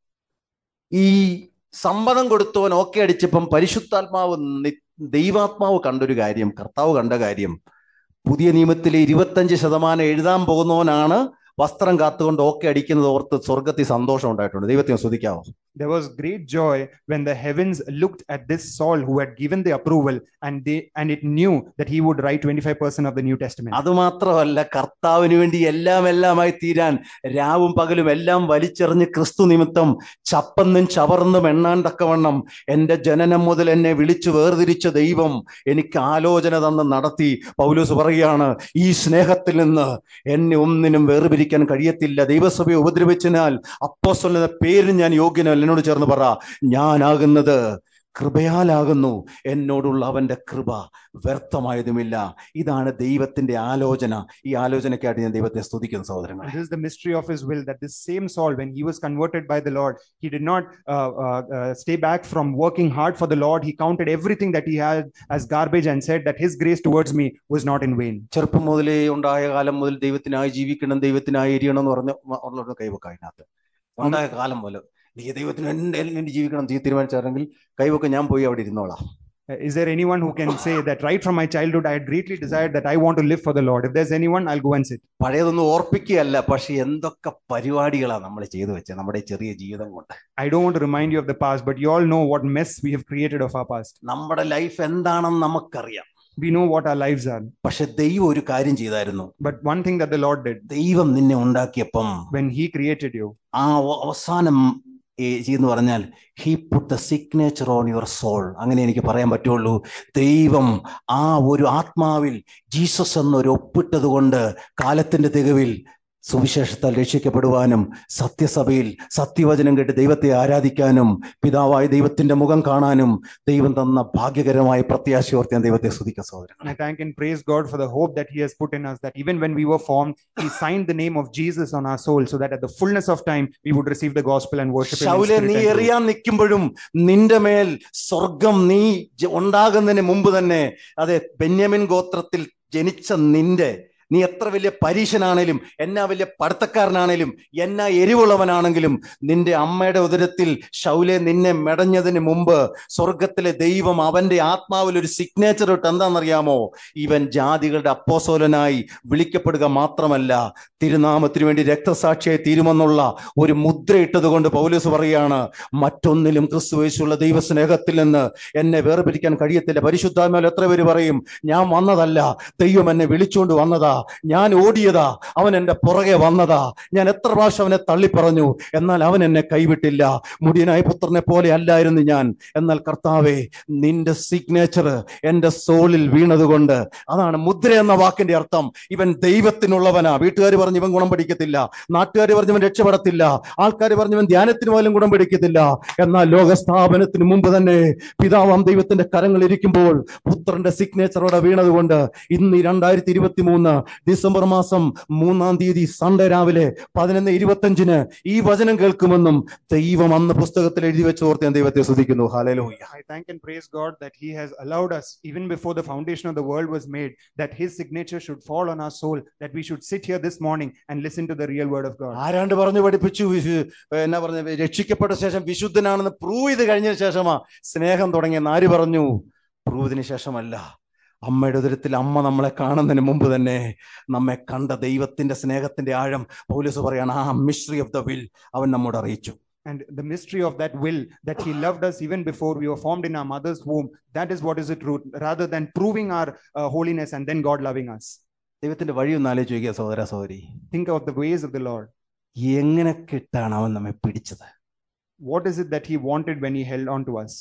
ഈ സമ്മതം കൊടുത്തവൻ ഓക്കെ അടിച്ചപ്പം പരിശുദ്ധാത്മാവ് നി- ദൈവാത്മാവ് കണ്ടൊരു കാര്യം കർത്താവ് കണ്ട കാര്യം പുതിയ നിയമത്തിലെ ഇരുപത്തഞ്ച് ശതമാനം എഴുതാൻ പോകുന്നവനാണ് വസ്ത്രം കാത്തുകൊണ്ട് ഓക്കെ അടിക്കുന്നത് ഓർത്ത് സ്വർഗത്തിൽ സന്തോഷം ഉണ്ടായിട്ടുണ്ട് ദൈവത്തിന് സ്തുതിക്കാവോ There was great joy when the heavens looked at this Saul who had given the approval and they and it knew that he would write 25% of the New Testament. അത് മാത്രമല്ല കർത്താവിന് വേണ്ടി എല്ലാം എല്ലാമായി തീരാൻ രാവും പകലും എല്ലാം വലിച്ചെറിഞ്ഞ് ക്രിസ്തു നിമിത്തം ചപ്പന്നും ചവർന്നും എണ്ണാൻ തക്കവണ്ണം എൻ്റെ ജനനം മുതൽ എന്നെ വിളിച്ചു വേർതിരിച്ച ദൈവം എനിക്ക് ആലോചന തന്ന് നടത്തി പൗലോസ് പറയുകയാണ് ഈ സ്നേഹത്തിൽ നിന്ന് എന്നെ ഒന്നിനും വേർപിരിക്കാൻ കഴിയത്തില്ല ദൈവസഭയെ ഉപദ്രവിച്ചതിനാൽ അപ്പോസ്തലൻ എന്ന പേര് ഞാൻ യോഗ്യനല്ല എന്നോട് ചേർന്ന് പറ ഞാനാകുന്നത് കൃപയാലാകുന്നു എന്നോടുള്ള അവന്റെ കൃപ വ്യർത്ഥമായതുമില്ല ഇതാണ് ദൈവത്തിന്റെ ആലോചന ഈ ആലോചനയ്ക്കായിട്ട് ഞാൻ ദൈവത്തെ സ്തുതിക്കുന്നു സഹോദരങ്ങളെ And this is the mystery of his will that this same Saul, when he was converted by the Lord, he did not uh, uh, uh, stay back from working hard for the Lord. He counted everything that he had as garbage and said that his grace towards me was not in vain. ചെറുപ്പം മുതലേ ഉണ്ടായ കാലം മുതൽ ദൈവത്തിനായി ജീവിക്കണം ദൈവത്തിനായി എരിയണം എന്ന് പറഞ്ഞ് ഉള്ളവരുടെ കൈവക്ക അതിനകത്ത് ഉണ്ടായ കാലം മുതൽ നീ ദൈവത്തിന് എന്നെ എന്നെ ജീവിക്കണം തീ തീരുമാനിച്ചാണെങ്കിൽ കൈവക്ക ഞാൻ പോയി അവിടെ ഇരുന്നോളാം Uh, Is there anyone who can say that right from my childhood, I had greatly desired that I want to live for the Lord? If there's anyone, I'll go and sit. പഴയതൊന്നും ഓർപ്പിക്കുകയല്ല പക്ഷെ എന്തൊക്കെ പരിപാടികളാണ് നമ്മൾ ചെയ്തു വെച്ചത് നമ്മുടെ ഈ ചെറിയ ജീവിതം കൊണ്ട് I don't want to remind you of the past, but you all know what mess we have created of our past. നമ്മുടെ ലൈഫ് എന്താണെന്ന് നമുക്കറിയാം We know what our lives are. പക്ഷെ ദൈവം ഒരു കാര്യം ചെയ്തായിരുന്നു But one thing that the Lord did ദൈവം നിന്നെ ഉണ്ടാക്കിയപ്പം when He created you, ആ അവ- അവസാനം ഈ എന്ന് പറഞ്ഞാൽ he put the signature on your soul അങ്ങനെ എനിക്ക് പറയാൻ പറ്റുള്ളൂ ദൈവം ആ ഒരു ആത്മാവിൽ ജീസസ് എന്നൊരു ഒപ്പിട്ടത് കൊണ്ട് കാലത്തിന്റെ തികവിൽ സുവിശേഷത്താൽ രക്ഷിക്കപ്പെടുവാനും സത്യസഭയിൽ സത്യവചനം കേട്ട് ദൈവത്തെ ആരാധിക്കാനും പിതാവായ ദൈവത്തിന്റെ മുഖം കാണാനും ദൈവം തന്ന ഭാഗ്യകരമായ പ്രത്യാശയോർത്ത് ഞാൻ ദൈവത്തെ സ്തുതിക്കുക സഹോദരൻ And I thank and praise God for the hope that He has put in us, that even when we were formed, He signed the name of Jesus on our soul so that at the fullness of time we would receive the gospel and worship Him. in ശൗലെ spirit നീ and truth. എറിയാൻ നിൽക്കുമ്പോഴും നിന്റെ മേൽ സ്വർഗം നീ ജ- ഉണ്ടാകുന്നതിന് മുമ്പ് തന്നെ അതെ ബെന്യാമിൻ ഗോത്രത്തിൽ ജനിച്ച നിന്റെ നീ എത്ര വലിയ പരീശനാണേലും എന്നാ വലിയ പഠിത്തക്കാരനാണേലും എന്നാ എരിവുള്ളവനാണെങ്കിലും നിന്റെ അമ്മയുടെ ഉദരത്തിൽ ശൗലെ നിന്നെ മെടഞ്ഞതിന് മുമ്പ് സ്വർഗത്തിലെ ദൈവം അവന്റെ ആത്മാവിൽ ഒരു സിഗ്നേച്ചർ ഇട്ട് എന്താണെന്നറിയാമോ ഇവൻ ജാതികളുടെ അപ്പോസോലനായി വിളിക്കപ്പെടുക മാത്രമല്ല തിരുനാമത്തിന് വേണ്ടി രക്തസാക്ഷിയായി തീരുമെന്നുള്ള ഒരു മുദ്ര ഇട്ടത് കൊണ്ട് പൗലോസ് പറയാണ് മറ്റൊന്നിലും ക്രിസ്തുവേശുള്ള ദൈവസ്നേഹത്തിൽ നിന്ന് എന്നെ വേർപിരിക്കാൻ കഴിയത്തില്ല പരിശുദ്ധാത്മാവിൽ എത്ര പേര് പറയും ഞാൻ വന്നതല്ല ദൈവം എന്നെ വിളിച്ചുകൊണ്ട് വന്നതാ ഞാൻ ഓടിയതാ അവൻ എന്റെ പുറകെ വന്നതാ ഞാൻ എത്ര പ്രാവശ്യം അവനെ തള്ളിപ്പറഞ്ഞു എന്നാൽ അവൻ എന്നെ കൈവിട്ടില്ല മുടിയനായ പുത്രനെ പോലെ അല്ലായിരുന്നു ഞാൻ എന്നാൽ കർത്താവെ നിന്റെ സിഗ്നേച്ചർ എന്റെ സോളിൽ വീണതുകൊണ്ട് അതാണ് മുദ്ര എന്ന വാക്കിന്റെ അർത്ഥം ഇവൻ ദൈവത്തിനുള്ളവനാ വീട്ടുകാർ പറഞ്ഞു ഇവൻ ഗുണം പഠിക്കത്തില്ല നാട്ടുകാർ പറഞ്ഞു ഇവൻ രക്ഷപ്പെടത്തില്ല ആൾക്കാർ പറഞ്ഞു ഇവൻ ധ്യാനത്തിന് പോലും ഗുണം പിടിക്കത്തില്ല എന്നാൽ ലോകസ്ഥാപനത്തിന് മുമ്പ് തന്നെ പിതാവാം ദൈവത്തിന്റെ കരങ്ങൾ ഇരിക്കുമ്പോൾ പുത്രന്റെ സിഗ്നേച്ചറോടെ വീണതുകൊണ്ട് ഇന്ന് ഈ രണ്ടായിരത്തി ഇരുപത്തി മൂന്ന് ഡിസംബർ മാസം മൂന്നാം തീയതി സൺഡേ രാവിലെ പതിനൊന്ന് ഇരുപത്തഞ്ചിന് ഈ വചനം കേൾക്കുമെന്നും ദൈവം അന്ന് പുസ്തകത്തിൽ എഴുതി വെച്ച് ഓർത്ത് ഞാൻ ദൈവത്തെ സ്തുതിക്കുന്നു ഹാലലോയ്യ I thank and praise God that He has allowed us, even before the foundation of the world was made, that His signature should fall on our soul, that we should sit here this morning and listen to the real word of God. ആരാണ്ട് പറഞ്ഞു പഠിപ്പിച്ചു വിശു- എന്നാ പറഞ്ഞ രക്ഷിക്കപ്പെട്ട ശേഷം വിശുദ്ധനാണെന്ന് prove ചെയ്ത് കഴിഞ്ഞതിന് ശേഷമാ സ്നേഹം തുടങ്ങിയെന്ന് ആര് പറഞ്ഞു പ്രൂവതിന് ശേഷമല്ല അമ്മയുടെ ഉദരത്തിൽ അമ്മ നമ്മളെ കാണുന്നതിന് മുമ്പ് തന്നെ നമ്മെ കണ്ട ദൈവത്തിന്റെ സ്നേഹത്തിന്റെ ആഴം പൗലൂസ് പറയാണ് ആ മിസ്റ്ററി ഓഫ് ദ വിൽ അവൻ നമ്മോട് അറിയിച്ചു And the mystery of that will, that He loved us even before we were formed in our mother's womb, that is what is the truth, rather than proving our uh, holiness and then God loving us. ദൈവത്തിന്റെ വഴി ഒന്ന് ആലോചിച്ച് നോക്കിയ സഹോദര സഹോദരി Think of the ways of the Lord. എങ്ങനെ കിട്ടാണ് അവൻ നമ്മെ പിടിച്ചത് What is it that He wanted when He held on to us?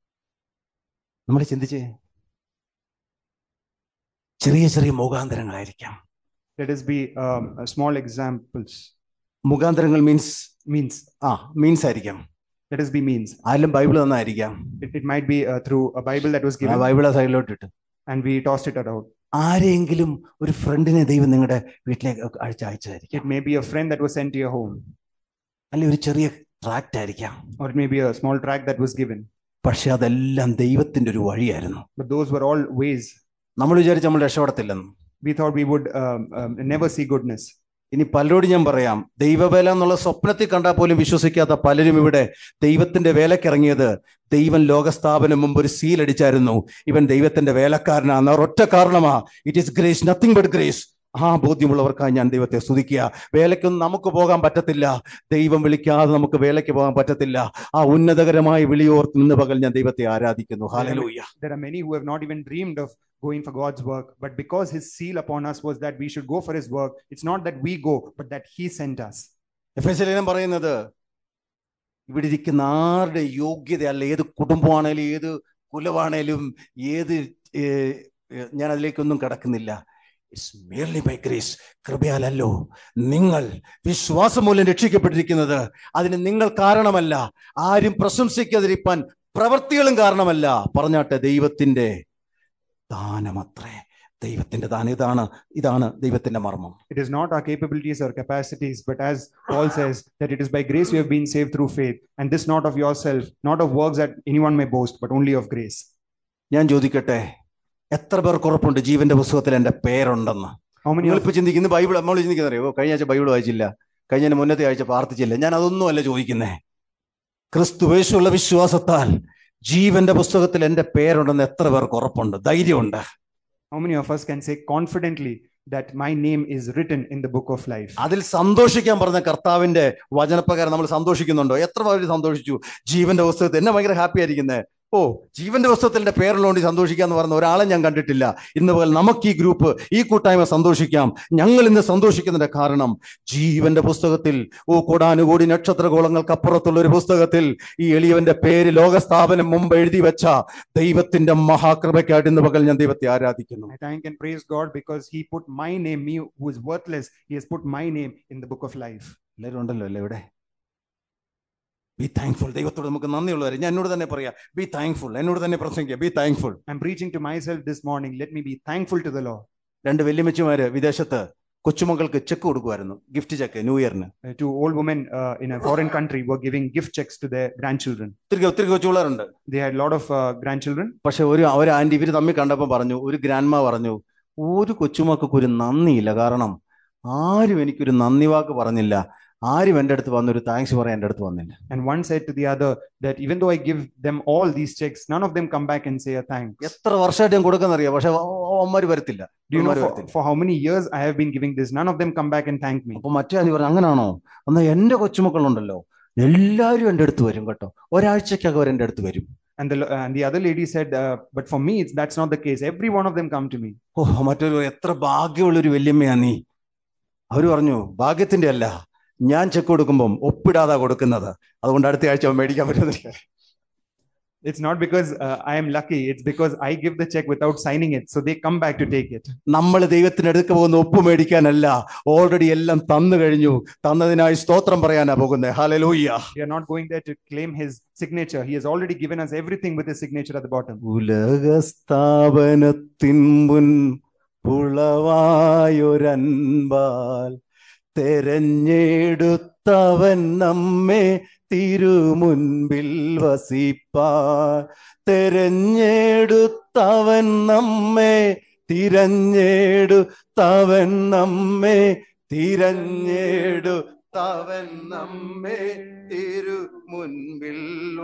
നമ്മൾ ചിന്തിച്ചേ ചെറിയ ചെറിയ മുഖാന്തരങ്ങളായിരിക്കാം Let us be um, uh, small examples. മുഖാന്തരങ്ങൾ മീൻസ് Means. ആ മീൻസ് ആയിരിക്കാം Let us be means. ആരും ബൈബിൾ തന്നായിരിക്കാം It, it might be uh, through a Bible that was ആ given ബൈബിളെ സൈഡിലോട്ട് ഇട്ട് and we tossed it around. ആരെങ്കിലും ഒരു ഫ്രണ്ടിനെ ദൈവം നിങ്ങളുടെ വീട്ടിലേക്ക് അയച്ച അയച്ചതായിരിക്കും It may be a friend that was sent to your home, അല്ലെ ഒരു ചെറിയ ട്രാക്റ്റ് ആയിരിക്കാം or it may be a small tract that was given. പക്ഷെ അതെല്ലാം ദൈവത്തിന്റെ ഒരു വഴിയായിരുന്നു But those were all ways. നമ്മൾ വിചാരിച്ച് നമ്മൾ രക്ഷപ്പെടത്തില്ലെന്ന് we thought we would um, um, never see goodness. ഇനി പലരോട് ഞാൻ പറയാം ദൈവവേല എന്നുള്ള സ്വപ്നത്തിൽ കണ്ടാൽ പോലും വിശ്വസിക്കാത്ത പലരും ഇവിടെ ദൈവത്തിന്റെ വേലക്കിറങ്ങിയത് ദൈവം ലോകസ്ഥാപനം മുമ്പ് ഒരു സീൽ അടിച്ചായിരുന്നു ഇവൻ ദൈവത്തിന്റെ വേലക്കാരനാണ് ഒറ്റ കാരണമാ it is grace nothing but grace ആ ബോധ്യമുള്ളവർക്കായി ഞാൻ ദൈവത്തെ സ്തുതിക്കുക വേലയ്ക്കൊന്നും നമുക്ക് പോകാൻ പറ്റത്തില്ല ദൈവം വിളിക്കാതെ നമുക്ക് വേലയ്ക്ക് പോകാൻ പറ്റത്തില്ല ആ ഉന്നതകരമായ വിളിയോർത്ത് നിന്ന് പകൽ ഞാൻ ദൈവത്തെ ആരാധിക്കുന്നു hallelujah There are many who have not even dreamed of going for God's work, but because His seal upon us was that we should go for His work, it's not that we go, but that He sent us. F എസ് ലേനം പറയുന്നത് ഇവിടെ ഇരിക്കുന്ന ആരുടെ യോഗ്യതയല്ല ഏത് കുടുംബമാണേലും ഏത് കുലമാണേലും ഏത് ഏഹ്, ഏഹ്, ഞാൻ അതിലേക്കൊന്നും കടക്കുന്നില്ല ഇറ്റ്സ് മേർലി ബൈ ഗ്രേസ് കൃപയാലല്ലോ നിങ്ങൾ വിശ്വാസം മൂലം രക്ഷിക്കപ്പെട്ടിരിക്കുന്നത് അതിന് നിങ്ങൾ കാരണമല്ല ആരും പ്രശംസിക്കാതിരിപ്പാൻ പ്രവൃത്തികളും കാരണമല്ല പറഞ്ഞാട്ടെ ദൈവത്തിന്റെ ദാനമത്രേ ദൈവത്തിന്റെ ദാനം ഇതാണ് ഇതാണ് ദൈവത്തിന്റെ മർമ്മം It is not our capabilities or capacities, but as Paul says, that it is by grace you have been saved through faith, and this not of yourself, not of works that anyone may boast, but only of grace. ഞാൻ ചോദിക്കട്ടെ എത്ര പേർക്ക് ഉറപ്പുണ്ട് ജീവന്റെ പുസ്തകത്തിൽ എൻ്റെ പേരുണ്ടെന്ന് How many നിങ്ങൾ of ഇപ്പൊ ചിന്തിക്കുന്ന ബൈബിൾ നമ്മൾ ചിന്തിക്കുന്ന അറിയോ കഴിഞ്ഞ ആഴ്ച ബൈബിൾ വായിച്ചില്ല കഴിഞ്ഞ മുന്നത്തെ ആഴ്ച പ്രാർത്ഥിച്ചില്ല ഞാൻ അതൊന്നും അല്ല ചോദിക്കുന്നേ ക്രിസ്തുവേശുള്ള വിശ്വാസത്താൽ ജീവന്റെ പുസ്തകത്തിൽ എൻ്റെ പേരുണ്ടെന്ന് എത്ര പേർക്ക് ഉറപ്പുണ്ട് ധൈര്യമുണ്ട് how many of us can say confidently that my name is written in the book of life? അതിൽ സന്തോഷിക്കാൻ പറഞ്ഞ കർത്താവിന്റെ വചനപ്രകാരം നമ്മൾ സന്തോഷിക്കുന്നുണ്ടോ എത്ര പേര് സന്തോഷിച്ചു ജീവന്റെ പുസ്തകത്തിൽ എന്നെ ഭയങ്കര ഹാപ്പി ആയിരിക്കുന്നേ ഓ ജീവന്റെ പുസ്തകത്തിൽ എൻ്റെ പേരുള്ളതുകൊണ്ട് സന്തോഷിക്കാന്ന് പറഞ്ഞ ഒരാളെ ഞാൻ കണ്ടിട്ടില്ല ഇന്ന് മുതൽ നമുക്ക് ഈ ഗ്രൂപ്പ് ഈ കൂട്ടായ്മ സന്തോഷിക്കാം ഞങ്ങൾ ഇന്ന് സന്തോഷിക്കുന്നതിന്റെ കാരണം ജീവന്റെ പുസ്തകത്തിൽ ഓ കോടാനുകോടി നക്ഷത്രഗോളങ്ങൾക്ക് അപ്പുറത്തുള്ള ഒരു പുസ്തകത്തിൽ ഈ എളിയവന്റെ പേര് ലോകസ്ഥാപനം മുമ്പ് എഴുതി വെച്ച ദൈവത്തിന്റെ മഹാകൃപയ്ക്കായിട്ട് ഇന്ന് പകൽ ഞാൻ ദൈവത്തെ ആരാധിക്കുന്നു I thank and praise God because He put my name, me who is worthless, He has put my name in the book of life. എല്ലാവരും ഉണ്ടല്ലോ അല്ലേ ഇവിടെ ബി താങ്ക്ഫുൾ ദൈവത്തോട് നമുക്ക് നന്ദിയുള്ളവരെ ഞാൻ എന്നോട് തന്നെ പറയാം ബി താങ്ക്ഫുൾ എന്നോട് തന്നെ പ്രസംഗിക്കുക be thankful I'm preaching to myself this morning. Let me be thankful to the Lord. രണ്ട് വല്യമ്മച്ചിമാര് വിദേശത്ത് കൊച്ചുമക്കൾക്ക് ചെക്ക് കൊടുക്കുമായിരുന്നു ഗിഫ്റ്റ് ചെക്ക് ന്യൂ ഇയറിന് Uh, to old women uh, in a foreign country were giving gift checks to their grandchildren. ഒത്തിരി ഒത്തിരി കൊച്ചുപിള്ളേരുണ്ട് They had a lot of uh, grandchildren. പക്ഷെ ഒരു ഒരു ആന്റി ഇവര് തമ്മിൽ കണ്ടപ്പോൾ പറഞ്ഞു ഒരു ഗ്രാൻഡ്മ പറഞ്ഞു ഒരു കൊച്ചുമക്കൾക്ക് ഒരു നന്ദിയില്ല കാരണം ആരും എനിക്കൊരു നന്ദി വാക്ക് പറഞ്ഞില്ല ആരും എൻ്റെ അടുത്ത് വന്നൊരു താങ്ക്സ് പറയാൻ എൻ്റെ അടുത്ത് വന്നില്ല And one said to the other that even though I give them all these checks, none of them come back and say a thanks. എത്ര വർഷമായിട്ട് ഞാൻ കൊടുക്കുന്നറിയാം പക്ഷെ അവന്മാര് വരത്തില്ല Do you know അവന്മാര് for, വരത്തില്ല for how many years I have been giving this? None of them come back and thank me. അപ്പൊ മറ്റേ ആന്റി പറഞ്ഞു അങ്ങനാണോ എന്നാ എൻ്റെ കൊച്ചുമക്കളുണ്ടല്ലോ എല്ലാവരും എൻ്റെ അടുത്ത് വരും കേട്ടോ ഒരാഴ്ചക്കകം അവർ എൻ്റെ അടുത്ത് വരും And the, and the other lady said, uh, but for me, it's, that's not the case. Every one of them come to me. ഓ മറ്റൊരു എത്ര ഭാഗ്യമുള്ളൊരു വല്യമ്മയാ നീ അവര് പറഞ്ഞു ഭാഗ്യത്തിന്റെ അല്ല ഞാൻ ചെക്ക് കൊടുക്കുമ്പം ഒപ്പിടാതാ കൊടുക്കുന്നത് അതുകൊണ്ട് അടുത്ത ആഴ്ച അവൻ മേടിക്കാൻ പറ്റുന്നില്ല It's not because uh, I am lucky. It's because I give the check without signing it. So they come back to take it. നമ്മൾ ദൈവത്തിന് അടുക്ക പോകുന്ന ഒപ്പ് മേടിക്കാനല്ല ഓൾറെഡി എല്ലാം തന്നു കഴിഞ്ഞു തന്നതിനായി സ്തോത്രം പറയാനാ പോകുന്നത് hallelujah We are not going there to claim his signature. He has already given us everything with his signature at the bottom. ഉലകസ്ഥാപനത്തിൻ മുൻ പുളവായൊരൻപാൽ തെരഞ്ഞെടുത്തവൻ നമ്മെ തിരുമുൻപിൽ വസിപ്പാൻ തെരഞ്ഞെടുത്തവൻ നമ്മെ തിരഞ്ഞെടുത്തവൻ നമ്മെ തിരഞ്ഞെടുത്തവൻ നമ്മെ തിരുമുൻപിൽ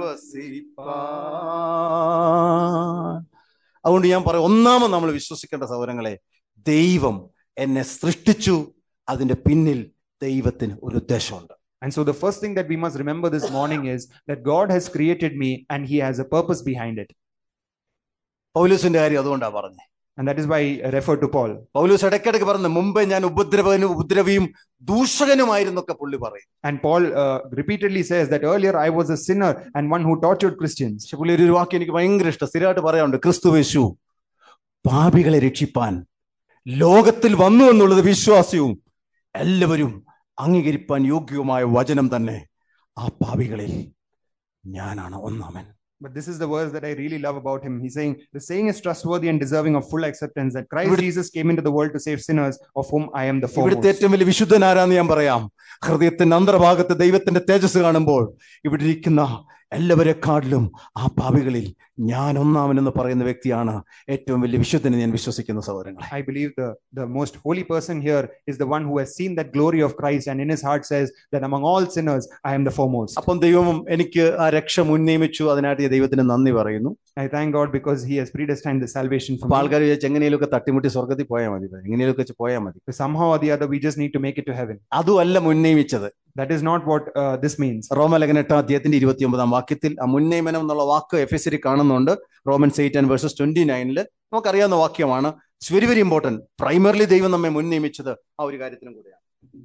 വസിപ്പാൻ അതുകൊണ്ട് ഞാൻ പറയാം ഒന്നാമത് നമ്മൾ വിശ്വസിക്കേണ്ട സൗരങ്ങളെ ദൈവം എന്നെ സൃഷ്ടിച്ചു അതിന്റെ പിന്നിൽ ദൈവത്തിന് ഒരു ഉദ്ദേശമുണ്ട് And so the first thing that we must remember this morning is that God has created me and he has a purpose behind it. പൗലൂസിന്റെ കാര്യം അതുകൊണ്ടാണ് പറഞ്ഞത് And that is why I refer to Paul. Paulose ഇടയ്ക്കിടയ്ക്ക് പറഞ്ഞു മുമ്പേ ഞാൻ ഉപദ്രവനും ഉപദ്രവിയും ദൂഷകനുമായിരുന്നൊക്കെ പുള്ളി പറയും And Paul uh, repeatedly says that earlier I was a sinner and one who tortured Christians. പക്ഷെ പുള്ളി ഒരു വാക്യം എനിക്ക് ഭയങ്കര ഇഷ്ടം സ്ഥിരമായിട്ട് പറയാറുണ്ട് ക്രിസ്തുവേശു പാപികളെ രക്ഷിപ്പാൻ ലോകത്തിൽ വന്നു എന്നുള്ളത് വിശ്വാസ്യവും എല്ലാവരും അംഗീകരിപ്പാൻ യോഗ്യവുമായ വചനം തന്നെ ആ പാപികളിൽ ഞാനാണ് ഒന്നാമൻ But this is the verse that I really love about him. He's saying, The saying is trustworthy and deserving of full acceptance that Christ ഇവിടെ- Jesus came into the world to save sinners, of whom I am the ഇവിടുത്തെ foremost. ഏറ്റവും വലിയ വിശുദ്ധനാരാന്ന് ഞാൻ പറയാം ഹൃദയത്തിന്റെ അന്തർഭാഗത്ത് ദൈവത്തിന്റെ തേജസ് കാണുമ്പോൾ ഇവിടെ ഇരിക്കുന്ന എല്ലാവരെക്കാട്ടിലും ആ പാപികളിൽ ഞാൻ ഒന്നാമനെന്ന് പറയുന്ന വ്യക്തിയാണ് ഏറ്റവും വലിയ വിശുദ്ധനെ ഞാൻ വിശ്വസിക്കുന്ന സഹോദരങ്ങളെ I believe the, the most holy person here is the one who has seen that glory of Christ and in his heart says that among all sinners, I am the foremost. അപ്പം ദൈവം എനിക്ക് ആ രക്ഷ മുൻനിയമിച്ചു അതിനായിട്ട് ഞാൻ ദൈവത്തിന് നന്ദി പറയുന്നു I thank God because he has predestined the salvation for അപ്പൊ me. ആൾക്കാർ വിചാരിച്ച് എങ്ങനെയൊക്കെ തട്ടിമുട്ടി സ്വർഗത്തിൽ പോയാൽ മതി എങ്ങനെയൊക്കെ വെച്ച് പോയാൽ മതി So somehow or the other, we just need to make it to heaven. അതുമല്ല മുൻനിയമിച്ചത് That is not what uh, this means. റോമലേഖന എട്ടാം അധ്യായത്തിന്റെ ഇരുപത്തി ഒമ്പതാം വാക്യത്തിൽ ആ മുൻനിയമനം എന്നുള്ള വാക്ക് എഫ് എസ് കാണുന്നുണ്ട് Romans eight and verses twenty നയനില് നമുക്കറിയാവുന്ന വാക്യമാണ് it's very very important primarily ദൈവം നമ്മെ മുൻ നിയമിച്ചത് ആ ഒരു കാര്യത്തിനും കൂടെയാണ്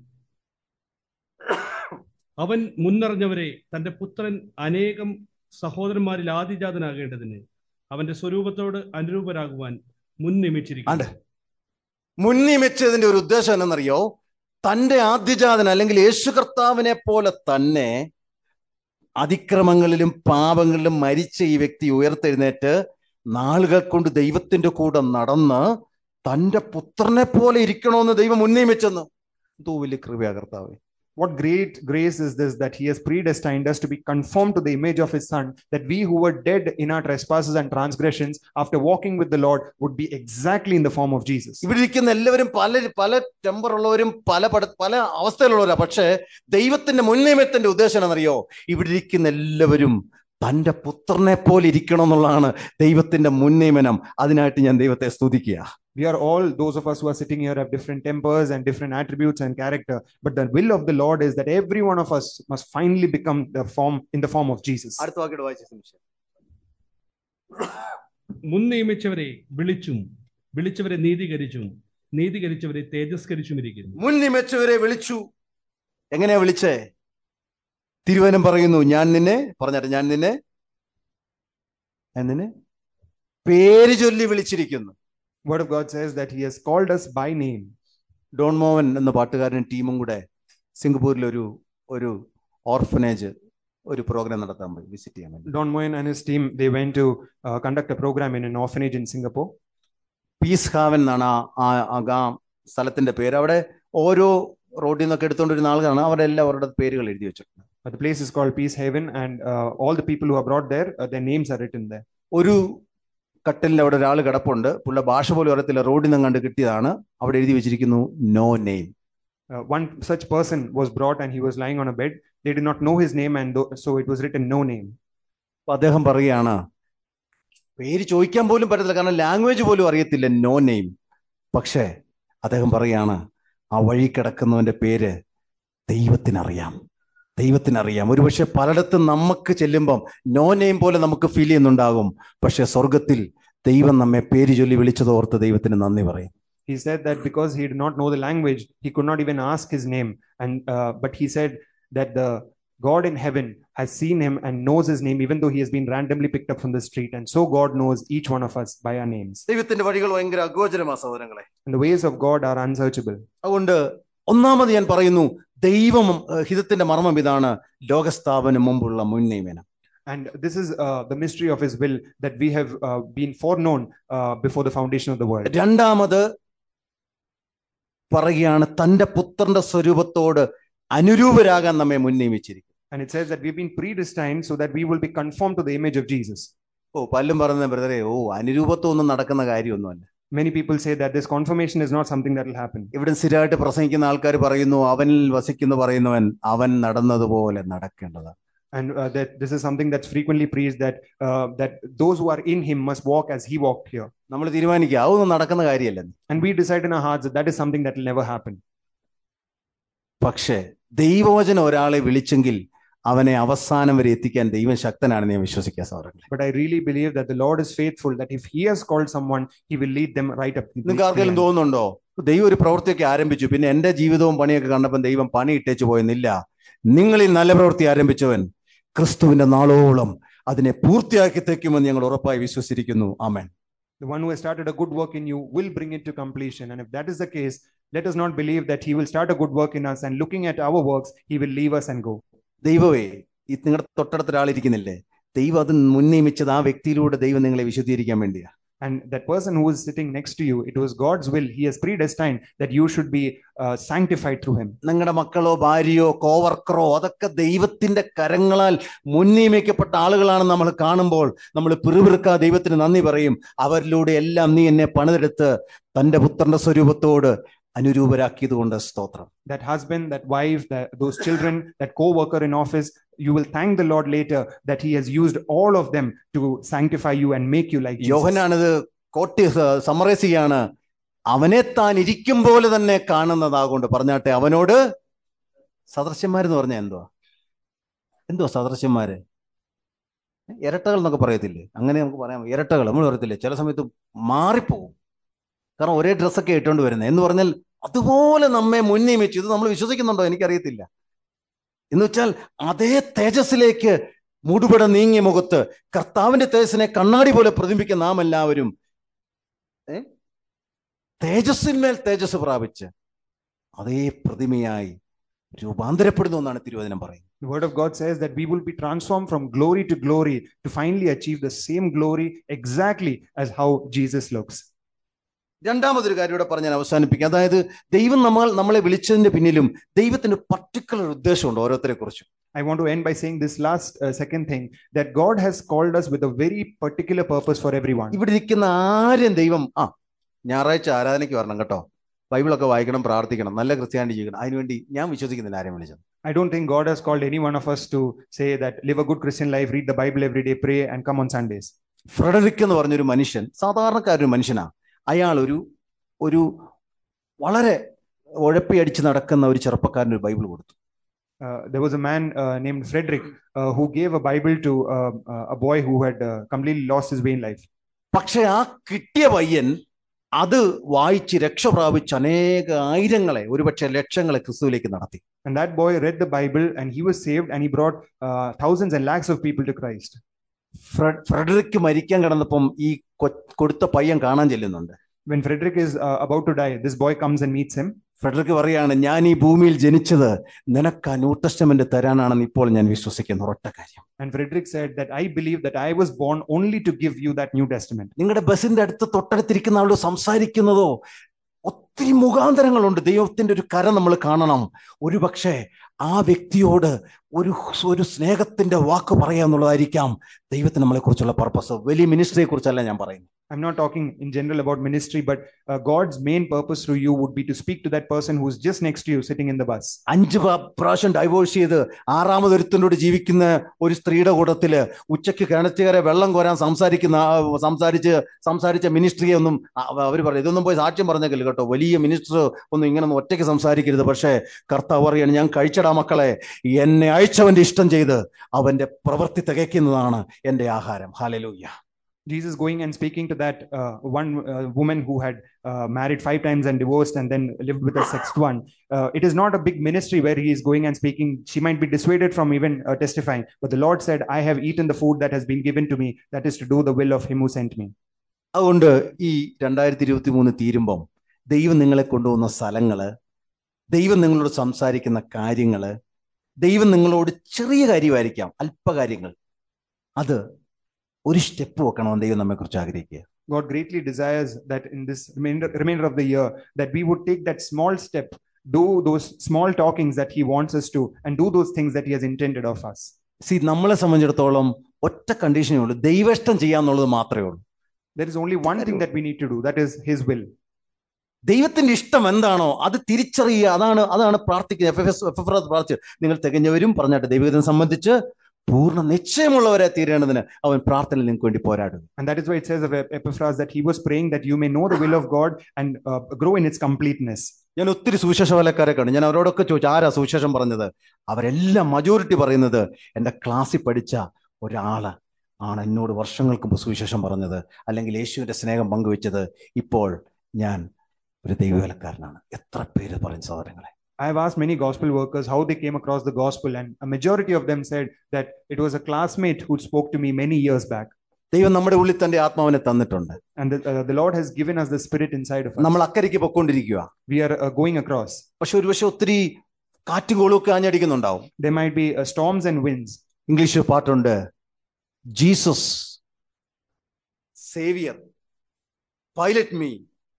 അവൻ മുന്നറിഞ്ഞവരെ തന്റെ പുത്രൻ അനേകം സഹോദരന്മാരിൽ ആദിജാതനാകേണ്ടതിന് അവന്റെ സ്വരൂപത്തോട് അനുരൂപരാകുവാൻ മുൻ നിയമിച്ചിരിക്കുന്നു ആണ്ട്. മുൻ നിയമിച്ചതിന്റെ ഒരു ഉദ്ദേശം എന്നറിയോ തന്റെ ആദ്യജാതൻ അല്ലെങ്കിൽ യേശു കർത്താവിനെ പോലെ തന്നെ അതിക്രമങ്ങളിലും പാപങ്ങളിലും മരിച്ച ഈ വ്യക്തി ഉയർത്തെഴുന്നേറ്റ് നാളുകൾ കൊണ്ട് ദൈവത്തിന്റെ കൂടെ നടന്ന് തന്റെ പുത്രനെ പോലെ ഇരിക്കണമെന്ന് ദൈവം മുൻനിയമിച്ചെന്ന് എന്തോ വലിയ കൃപയാ കർത്താവേ What great grace is this that he has predestined us to be conformed to the image of his son, that we who were dead in our trespasses and transgressions, after walking with the Lord, would be exactly in the form of Jesus. ഇവിടെ ഇരിക്കുന്ന എല്ലാവരും പല പല temper ഉള്ളവരും പല പട പല അവസ്ഥയിലുള്ളവരാ പക്ഷേ ദൈവത്തിന്റെ മുൻനിയമത്തിന്റെ ഉദ്ദേശം എന്നറിയോ ഇവിടെ ഇരിക്കുന്ന എല്ലാവരും തന്റെ പുത്രനെ പോലെ ഇരിക്കണം എന്നുള്ളതാണ് ദൈവത്തിന്റെ മുൻനിയമനം അതിനായിട്ട് ഞാൻ ദൈവത്തെ സ്തുതിക്കുക We are all, those of us who are sitting here, have different tempers and different attributes and character. But the will of the Lord is that every one of us must finally become the form in the form of Jesus. അടുത്ത വാക്കിയുടെ വായിച്ച നിമിഷം മുൻ നിയമിച്ചവരെ വിളിച്ചും വിളിച്ചവരെ നീതീകരിച്ചും നീതീകരിച്ചവരെ തേജസ്കരിച്ചും ഇരിക്കുന്നു മുൻ നിയമിച്ചവരെ വിളിച്ചു എങ്ങനെയാ വിളിച്ചേ തിരുവനം പറയുന്നു ഞാൻ നിന്നെ പറഞ്ഞാട്ടെ ഞാൻ നിന്നെ ഞാൻ നിന്നെ പേര് ചൊല്ലി വിളിച്ചിരിക്കുന്നു Word of God says that He has called us by name. Don Moen എന്ന പാട്ടുകാരനും ടീമും കൂടെ സിംഗപ്പൂരിൽ ഒരു ഒരു ഓർഫനേജ് ഒരു പ്രോഗ്രാം നടത്താൻ പോയി വിസിറ്റ് ചെയ്യാൻ വേണ്ടി Don Moyen and his team, they went to uh, conduct a program in an orphanage in Singapore. Peace Haven എന്നാണ് ആ ആ- ആ ഗാം സ്ഥലത്തിന്റെ പേര് അവിടെ ഓരോ റോഡിൽ നിന്നൊക്കെ എടുത്തുകൊണ്ടിരുന്ന ആളുകളാണ് അവരുടെ എല്ലാ അവരുടെ പേരുകൾ എഴുതി വെച്ചിട്ടുണ്ട് Uh, the place is called Peace Haven, and uh, all the people who are brought there, uh, their names are written there. ഒരു കട്ടലിൽ അവിടെ ഒരാൾ കിടപ്പുണ്ട് പുള്ള ഭാഷ പോലും അറിയത്തില്ല റോഡിൽ നിന്ന് കണ്ട് കിട്ടിയതാണ് അവിടെ എഴുതി വെച്ചിരിക്കുന്നു no name Uh, one such person was brought and he was lying on a bed. They did not know his name, and tho- so it was written no name. അപ്പൊ അദ്ദേഹം പറയുകയാണ് പേര് ചോദിക്കാൻ പോലും പറ്റത്തില്ല കാരണം ലാംഗ്വേജ് പോലും അറിയത്തില്ല നോ നെയിം പക്ഷേ അദ്ദേഹം പറയുകയാണ് ആ വഴി കിടക്കുന്നവന്റെ പേര് ദൈവത്തിനറിയാം ദൈവത്തിനറിയാം ഒരുപക്ഷെ പലയിടത്തും നമുക്ക് ചെല്ലുമ്പം നോ നെയിം പോലെ നമുക്ക് ഫീൽ ചെയ്യുന്നുണ്ടാകും പക്ഷെ സ്വർഗത്തിൽ ദൈവം നമ്മെ പേര് ചൊല്ലി വിളിച്ചതോർത്ത് ദൈവത്തിന് നന്ദി പറയും He said that because he did not know the language, he could not even ask his name. And uh, but he said that the God in heaven has seen him and knows his name, even though he has been randomly picked up from the street. And so God knows each one of us by our names. ദൈവത്തിന്റെ വഴികൾ ഭയങ്കര അഗോചരമാ സഹോദരങ്ങളെ And the ways of God are unsearchable. അതുകൊണ്ട് ഒന്നാമത് ഞാൻ പറയുന്നു ദൈവം ഏഹ്, ഹിതത്തിന്റെ മർമ്മം ഇതാണ് ലോകസ്ഥാപനം മുമ്പുള്ള മുൻ നിയമനം And this is uh, the mystery of his will that we have uh, been foreknown uh, before the foundation of the world. രണ്ടാമത് പറയുകയാണ് തന്റെ പുത്രന്റെ സ്വരൂപത്തോട് അനുരൂപരാകാൻ നമ്മെ മുൻ നിയമിച്ചിരിക്കും And it says that we've been predestined so that we will be conformed to the image of Jesus. ഓ പല്ലും പറയുന്ന ബ്രദറെ ഓ അനുരൂപത്വം ഒന്നും നടക്കുന്ന കാര്യമൊന്നുമല്ല Many people say that this confirmation is not something that will happen. ഇവിടെ സ്ഥിരമായിട്ട് പ്രസംഗിക്കുന്ന ആൾക്കാർ പറയുന്നു അവനിൽ വസിക്കുന്നു പറയുന്നവൻ അവൻ നടന്നതുപോലെ നടക്കേണ്ടതാണ് and uh, that this is something that's frequently preached that uh, that those who are in him must walk as he walked here നമ്മൾ തീരുമാനിക്കുക അതൊന്നും നടക്കുന്ന കാര്യമല്ലെന്ന് and we decide in our hearts that that is something that will never happen പക്ഷേ ദൈവവചനം ഒരാളെ വിളിച്ചെങ്കിൽ അവനെ അവസാനം വരെ എത്തിക്കാൻ ദൈവം ശക്തനാണെന്ന് ഞാൻ വിശ്വസിക്കുക സൗരങ്ങളെ but i really believe that the lord is faithful that if he has called someone he will lead them right up to the നിങ്ങൾക്ക് ആർക്കെങ്കിലും end. തോന്നുന്നുണ്ടോ ദൈവം ഒരു പ്രവൃത്തിയൊക്കെ ആരംഭിച്ചു പിന്നെ എന്റെ ജീവിതവും പണിയൊക്കെ കണ്ടപ്പോൾ ദൈവം പണി ഇട്ടേച്ചു പോയെന്നില്ല നിങ്ങളിൽ നല്ല പ്രവൃത്തി ആരംഭിച്ചവൻ ക്രിസ്തുവിന്റെ നാളോളം അതിനെ പൂർത്തിയാക്കി തെക്കുമെന്ന് ഞങ്ങൾ ഉറപ്പായി വിശ്വസിച്ചിരിക്കുന്നു ആമേൻ the one who has started a good work in you will bring it to completion and if that is the case let us not believe that he will start a good work in us and looking at our works he will leave us and go ദൈവമേ ഈ നിങ്ങളുടെ തൊട്ടടുത്ത ഒരാളിരിക്കുന്നില്ലേ ദൈവം അത് മുൻനിയമിച്ചത് ആ വ്യക്തിയിലൂടെ ദൈവം നിങ്ങളെ വിശുദ്ധീകരിക്കാൻ വേണ്ടിയാ And that person who is sitting next to you, it was God's will. He has predestined that you should be uh, sanctified through him. നിങ്ങളുടെ മക്കളോ ഭാര്യയോ കോവർക്കറോ അതൊക്കെ ദൈവത്തിന്റെ കരങ്ങളാൽ മുൻനിയമിക്കപ്പെട്ട ആളുകളാണ് നമ്മൾ കാണുമ്പോൾ നമ്മൾ പിറുപിറുക്ക ദൈവത്തിന് നന്ദി പറയും അവരിലൂടെ എല്ലാം നീ എന്നെ പണിതെടുത്ത് തന്റെ പുത്രന്റെ സ്വരൂപത്തോട് അനുരൂപരാക്കിയത് കൊണ്ട് സ്തോത്രം That husband, that wife, that, those children, that co worker in office, you will thank the Lord later that he has used all of them to sanctify you and make you like Jesus. യോഹനാണിത് കോട്ടി summarise ചെയ്യാണ് അവനെ താൻ ഇരിക്കും പോലെ തന്നെ കാണുന്നതാകൊണ്ട് പറഞ്ഞാട്ടെ അവനോട് സദൃശ്യന്മാരെന്ന് പറഞ്ഞാൽ എന്തുവാ എന്തുവാ സദൃശ്യന്മാര് ഇരട്ടകൾ എന്നൊക്കെ പറയത്തില്ലേ അങ്ങനെ നമുക്ക് പറയാം ഇരട്ടകൾ നമ്മൾ പറയത്തില്ലേ ചില സമയത്ത് മാറിപ്പോകും കാരണം ഒരേ ഡ്രസ്സൊക്കെ ഇട്ടുകൊണ്ട് വരുന്നത് എന്ന് പറഞ്ഞാൽ അതുപോലെ നമ്മെ മുൻനിയമിച്ചു ഇത് നമ്മൾ വിശ്വസിക്കുന്നുണ്ടോ എനിക്കറിയത്തില്ല എന്ന് വെച്ചാൽ അതേ തേജസ്സിലേക്ക് മൂടുപട നീങ്ങിയ മുഖത്ത് കർത്താവിന്റെ തേജസ്സിനെ കണ്ണാടി പോലെ പ്രതിബിക്കുന്ന നാം എല്ലാവരും ഏ തേജസ്സിന്മേൽ തേജസ് പ്രാപിച്ച് അതേ പ്രതിമയായി രൂപാന്തരപ്പെടുന്നു എന്നാണ് തിരുവചനം പറയുന്നത് The word of God says that we will be transformed from glory to glory to finally achieve the same glory exactly as how Jesus looks. രണ്ടാമതൊരു കാര്യം ഇവിടെ പറഞ്ഞ് ഞാൻ അവസാനിപ്പിക്കാം അതായത് ദൈവം നമ്മൾ നമ്മളെ വിളിച്ചതിന്റെ പിന്നിലും ദൈവത്തിന് പർട്ടിക്കുലർ ഉദ്ദേശമുണ്ട് ഓരോരുത്തരെ കുറിച്ചും I want to end by saying this last uh, second thing that God has called us with a very particular purpose for everyone. ഇവിടെ ഇരിക്കുന്ന ആരും ദൈവം ആ ഞായറാഴ്ച ആരാധനയ്ക്ക് വരണം കേട്ടോ ബൈബിളൊക്കെ വായിക്കണം പ്രാർത്ഥിക്കണം നല്ല ക്രിസ്ത്യാനിറ്റി ചെയ്യണം അതിനുവേണ്ടി ഞാൻ വിശ്വസിക്കുന്നില്ല ആരെയും വിളിച്ചത് I don't think God has called any one of us to say that live a good Christian life, read the Bible every day, pray, and come on Sundays. Frederick എന്ന് പറഞ്ഞൊരു മനുഷ്യൻ സാധാരണക്കാരൊരു മനുഷ്യനാ അയാൾ ഒരു ഒരു വളരെ ഉഴപ്പി അടിച്ച് നടക്കുന്ന ഒരു ചെറുപ്പക്കാരന് ഒരു ബൈബിൾ കൊടുത്തു Uh, there was a man uh, named Frederick uh, who gave a Bible to uh, uh, a boy who had uh, completely lost his way in life. പക്ഷെ ആ കിട്ടിയ പയ്യൻ അത് വായിച്ച് രക്ഷ പ്രാപിച്ച് അനേക ആയിരങ്ങളെ ഒരുപക്ഷെ ലക്ഷങ്ങളെ ക്രിസ്തുവിലേക്ക് നടത്തി And that boy read the Bible and he was saved and he brought uh, thousands and lakhs of people to Christ. Fre- Frederick മരിക്കാൻ കിടന്നപ്പം ഈ കൊ- കൊടുത്ത പയ്യൻ കാണാൻ ചെല്ലുന്നുണ്ട് When Frederick is uh, about to die, this boy comes and meets him. Frederick പറയാണ് ഞാൻ ഈ ഭൂമിയിൽ ജനിച്ചത് നിനക്ക് ആ ന്യൂ ടെസ്റ്റമെന്റ് തരാനാണെന്ന് ഇപ്പോൾ ഞാൻ വിശ്വസിക്കുന്ന ഒരൊറ്റ കാര്യം And Frederick said that I believe that I was born only to give you that New Testament. നിങ്ങളുടെ ബസിന്റെ അടുത്ത് തൊട്ടടുത്തിരിക്കുന്ന ആളോട് സംസാരിക്കുന്നതോ ഒത്തിരി മുഖാന്തരങ്ങളുണ്ട് ദൈവത്തിന്റെ ഒരു കര നമ്മൾ കാണണം ഒരു പക്ഷേ ആ വ്യക്തിയോട് ഒരു ഒരു സ്നേഹത്തിന്റെ വാക്ക് പറയാന്നുള്ളതായിരിക്കാം ദൈവത്തിന് നമ്മളെ കുറിച്ചുള്ള പർപ്പസ് വലിയ മിനിസ്ട്രിയെ കുറിച്ചല്ല ഞാൻ പറയുന്നത് I'm not talking in general about ministry, but uh, God's main purpose through you would be to speak to that person who's just next to you sitting in the bus. അഞ്ച് പ്രാ- പ്രാവശ്യം divorce ചെയ്ത് ആറാമതൊരുത്തനോട് ജീവിക്കുന്ന ഒരു സ്ത്രീയുടെ കൂട്ടത്തില് ഉച്ചയ്ക്ക് കിണറ്റുകരെ വെള്ളം കോരാൻ സംസാരിക്കുന്ന ആ, സംസാരിച്ച് സംസാരിച്ച മിനിസ്ട്രിയെ ഒന്നും അവർ പറയും ഇതൊന്നും പോയി സാക്ഷ്യം പറഞ്ഞേക്കില്ല കേട്ടോ വലിയ മിനിസ്റ്റർ ഒന്നും ഇങ്ങനെ ഒന്നും ഒറ്റയ്ക്ക് സംസാരിക്കരുത് പക്ഷേ കർത്താവ് പറയാണ് ഞാൻ കഴിച്ചടാ മക്കളെ എന്നെ അയച്ചവന്റെ ഇഷ്ടം ചെയ്ത് അവന്റെ പ്രവൃത്തി തികയ്ക്കുന്നതാണ് എന്റെ ആഹാരം hallelujah Jesus going and speaking to that uh, one uh, woman who had uh, married five times and divorced and then lived with a sixth one. Uh, it is not a big ministry where he is going and speaking. She might be dissuaded from even uh, testifying. But the Lord said, I have eaten the food that has been given to me, that is to do the will of him who sent me. അതുകൊണ്ട് ഈ രണ്ടായിരത്തി ഇരുപത്തി മൂന്ന് തീരുമ്പം ദൈവം നിങ്ങളെ കൊണ്ടുപോകുന്ന സ്ഥലങ്ങള് ദൈവം നിങ്ങളോട് സംസാരിക്കുന്ന കാര്യങ്ങള് ദൈവം നിങ്ങളോട് ചെറിയ കാര്യമായിരിക്കാം അല്പകാര്യങ്ങൾ അത് ഒരു സ്റ്റെപ്പ് വെക്കണമെന്ന് ദൈവം നമ്മെക്കുറിച്ച് ആഗ്രഹിക്കുക God greatly desires that in this remainder, remainder of the year, that we would take that small step, do those small talkings that he wants us to, and do those things that he has intended of us. See നമ്മളെ സംബന്ധിച്ചിടത്തോളം ഒറ്റ കണ്ടീഷനേ ഉള്ളൂ ദൈവഷ്ടം ചെയ്യാന്നുള്ളത് മാത്രമേ ഉള്ളൂ There is only one thing that we need to do, that is his will. ദൈവത്തിന്റെ ഇഷ്ടം എന്താണോ അത് തിരിച്ചറിയുക അതാണ് അതാണ് പ്രാർത്ഥിക്കുന്നത് എഫ് എഫ് എഫ് എഫ് പ്രാർത്ഥിച്ചു നിങ്ങൾ തികഞ്ഞവരും പറഞ്ഞാട്ട് ദൈവത്തിനെ സംബന്ധിച്ച് പൂർണ്ണ നിശ്ചയമുള്ളവരെ തീരേണ്ടതിന് അവൻ പ്രാർത്ഥനയിൽ നിങ്ങൾക്ക് വേണ്ടി പോരാടും And that is why it says of Ep- Epaphras that he was praying that you may know the will of God and uh, grow in its completeness. ഞാൻ ഒത്തിരി സുവിശേഷ ഫലക്കാരെ കണ്ടു ഞാൻ അവരോടൊക്കെ ചോദിച്ചു ആരാ സുവിശേഷം പറഞ്ഞത് അവരെല്ലാം മജോറിറ്റി പറയുന്നത് എൻ്റെ ക്ലാസ്സിൽ പഠിച്ച ഒരാള് ആണ് എന്നോട് വർഷങ്ങൾക്ക് മുമ്പ് സുവിശേഷം പറഞ്ഞത് അല്ലെങ്കിൽ യേശുവിന്റെ സ്നേഹം പങ്കുവെച്ചത് ഇപ്പോൾ ഞാൻ ഒരു ദൈവവേലക്കാരനാണ് എത്ര പേര് പറയും സഹോദരങ്ങളെ I have asked many gospel workers how they came across the gospel, and a majority of them said that it was a classmate who spoke to me many years back. ദൈവം നമ്മുടെ ഉള്ളിൽ തന്റെ ആത്മാവിനെ തന്നിട്ടുണ്ട് And the, uh, the Lord has given us the spirit inside of us. നമ്മൾ അക്കരയ്ക്ക് പൊക്കോണ്ടിരിക്കുക We are uh, going across. പക്ഷെ ഒരുപക്ഷെ ഒത്തിരി കാറ്റും കോളും ഒക്കെ ആഞ്ഞടിക്കുന്നുണ്ടാവും There might be uh, storms and winds. English പാട്ടുണ്ട് Jesus Saviour pilot me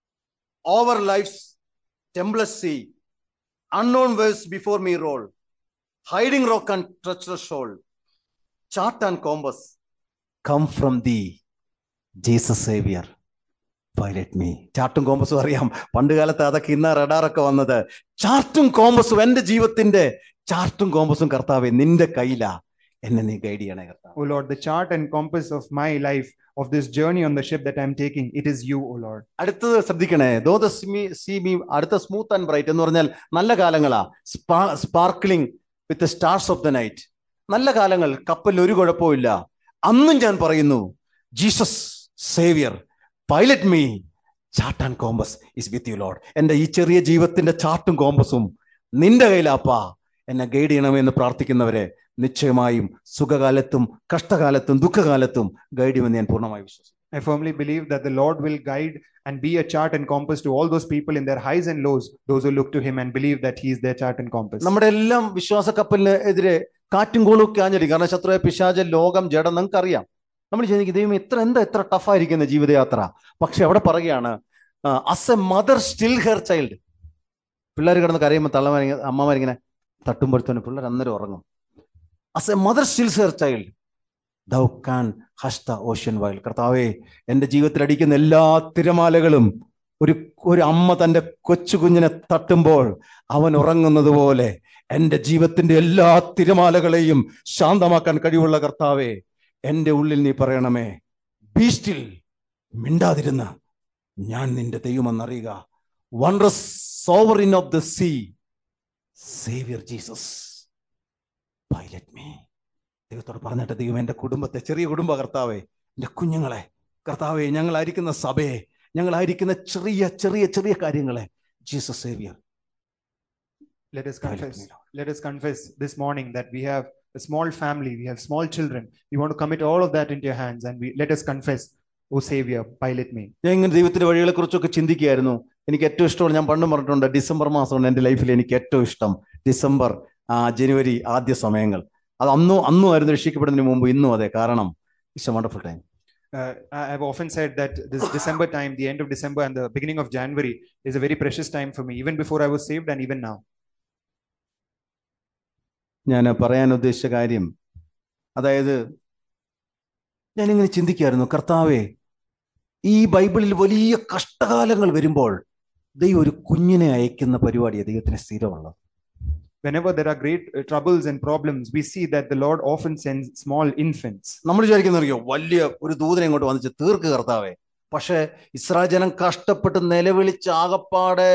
over life's tempestuous sea unknown waves before me roll, hiding rock and treacherous shoal, chart and compass, come from thee, Jesus Savior. Pilot me ചാർട്ടും കോമ്പസും അറിയാം പണ്ട് കാലത്ത് അതൊക്കെ ഇന്ന റഡാറൊക്കെ വന്നത് ചാർട്ടും കോമ്പസും എന്റെ ജീവിതത്തിന്റെ ചാർട്ടും കോമ്പസും കർത്താവെ നിന്റെ കയ്യിലാ എന്നെ നീ ഗൈഡ് ചെയ്യണേ കർത്താവ് O Lord, the chart and compass of my life, of this journey on the ship that I'm taking, it is you, O Lord. അടുത്തത് ശ്രദ്ധിക്കണേ ദോ ദ സീ മീ അടുത്ത സ്മൂത്ത് ആൻഡ് ബ്രൈറ്റ് എന്ന് പറഞ്ഞാൽ നല്ല കാലങ്ങളാ spa sparkling with stars of the night നല്ല കാലങ്ങൾ കപ്പലിൽ ഒരു കുഴപ്പമില്ല അന്നും ഞാൻ പറയുന്നു Jesus Saviour pilot me chart and compass is with you Lord എൻ്റെ ഈ ചെറിയ ജീവിതത്തിന്റെ ചാർട്ടും കോമ്പസും നിന്റെ കയ്യിലാപ്പാ എന്നെ ഗൈഡ് ചെയ്യണമെന്ന് പ്രാർത്ഥിക്കുന്നവരെ നിശ്ചയമായും സുഖകാലത്തും കഷ്ടകാലത്തും ദുഃഖകാലത്തും ഗൈഡ് ചെയ്യുമെന്ന് ഞാൻ പൂർണ്ണമായി വിശ്വസിക്കുന്നു I firmly believe that the Lord will guide and be a chart and compass to all those people in their highs and lows, those who look to Him and believe that He is their chart and compass. നമ്മുടെ എല്ലാം വിശ്വാസ കപ്പലിന് എതിരെ കാറ്റും കോളും ഒക്കെ ആഞ്ഞടി കാരണം ശത്രുവായ പിശാച ലോകം ജഡം നിങ്ങൾക്ക് അറിയാം നമ്മൾ ചിന്തിക്കും ദൈവം ഇത്ര എന്താ എത്ര ടഫായിരിക്കുന്ന ജീവിതയാത്ര പക്ഷെ അവിടെ പറയുകയാണ് as a mother still her child പിള്ളേർ കിടന്ന് കരയുമ്പോൾ തള്ളമാരിങ്ങനെ അമ്മമാരിങ്ങനെ തട്ടുമ്പോഴത്തേന് പിള്ളേർ അന്നേരം ഉറങ്ങും as a mother still her child thou can hush the ocean wild കർത്താവേ എൻ്റെ ജീവിതത്തിൽ അടിക്കുന്ന എല്ലാ തിരമാലകളും ഒരു ഒരു അമ്മ തൻ്റെ കൊച്ചു കുഞ്ഞിനെ തട്ടുമ്പോൾ അവൻ ഉറങ്ങുന്നത് പോലെ എൻ്റെ ജീവിതത്തിന്റെ എല്ലാ തിരമാലകളെയും ശാന്തമാക്കാൻ കഴിവുള്ള കർത്താവേ എൻ്റെ ഉള്ളിൽ നീ പറയണമേ ബീസ്റ്റിൽ മിണ്ടാതിരുന്ന് ഞാൻ നിന്റെ ദൈവമെന്നറിയുക wondrous sovereign of the sea Saviour Jesus pilot me ദൈവത്തോട് പറഞ്ഞിട്ട് ദൈവം എൻ്റെ കുടുംബത്തെ ചെറിയ കുടുംബ കർത്താവേ എൻ്റെ കുഞ്ഞുങ്ങളെ കർത്താവെ ഞങ്ങളായിരിക്കുന്ന സഭയെ ഞങ്ങളായിരിക്കുന്ന ചെറിയ ചെറിയ ചെറിയ കാര്യങ്ങളെ Jesus Saviour Let us confess. Let us confess this morning that we have a small family, we have small children. We want to commit all of that into your hands, and we let us confess, O Savior, pilot me. ഞാൻ ഇങ്ങനെ ദൈവത്തിന്റെ വഴികളെ കുറിച്ചൊക്കെ ചിന്തിക്കുകയായിരുന്നു എനിക്ക് ഏറ്റവും ഇഷ്ടമുള്ള ഞാൻ പണ്ടും പറഞ്ഞിട്ടുണ്ട് ഡിസംബർ മാസമാണ് എൻ്റെ ലൈഫിൽ എനിക്ക് ഏറ്റവും ഇഷ്ടം ഡിസംബർ ആ, ജനുവരി ആദ്യ സമയങ്ങൾ അത് അന്നും അന്നും ആയിരുന്നു രക്ഷിക്കപ്പെടുന്നതിന് മുമ്പ് ഇന്നും അതെ കാരണം it's a wonderful time Uh, I- I've often said that this December time, the end of December and the beginning of January, is a very precious time for me, even before I was saved and even now. ഞാൻ പറയാൻ ഉദ്ദേശിച്ച കാര്യം അതായത് ഞാനിങ്ങനെ ചിന്തിക്കായിരുന്നു കർത്താവെ ഈ ബൈബിളിൽ വലിയ കഷ്ടകാലങ്ങൾ വരുമ്പോൾ ദൈവം ഒരു കുഞ്ഞിനെ അയക്കുന്ന പരിപാടിയാണ് ദൈവത്തിന് സ്ഥിരമുള്ളത് Whenever there are great uh, troubles and problems, we see that the Lord often sends small infants. നമ്മൾ വിചാരിക്കുന്ന അറിയോ വലിയ ഒരു ദൂതനെ ഇങ്ങോട്ട് വന്നിച്ച് തീർക്ക് കർത്താവേ പക്ഷെ ഇസ്രായേൽ ജനം കഷ്ടപ്പെട്ട് നിലവിളിച്ച് ആകപ്പാടെ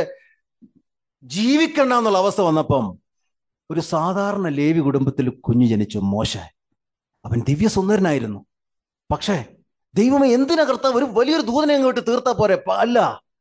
ജീവിക്കണ്ട എന്നുള്ള അവസ്ഥ വന്നപ്പം ഒരു സാധാരണ ലേവി കുടുംബത്തിൽ കുഞ്ഞു ജനിച്ചു മോശ അവൻ ദിവ്യസുന്ദരനായിരുന്നു പക്ഷേ ദൈവമേ എന്തിനാ കർത്താവ് ഒരു വലിയൊരു ദൂതനെ അങ്ങോട്ട് തീർത്താ പോരെ പ- അല്ല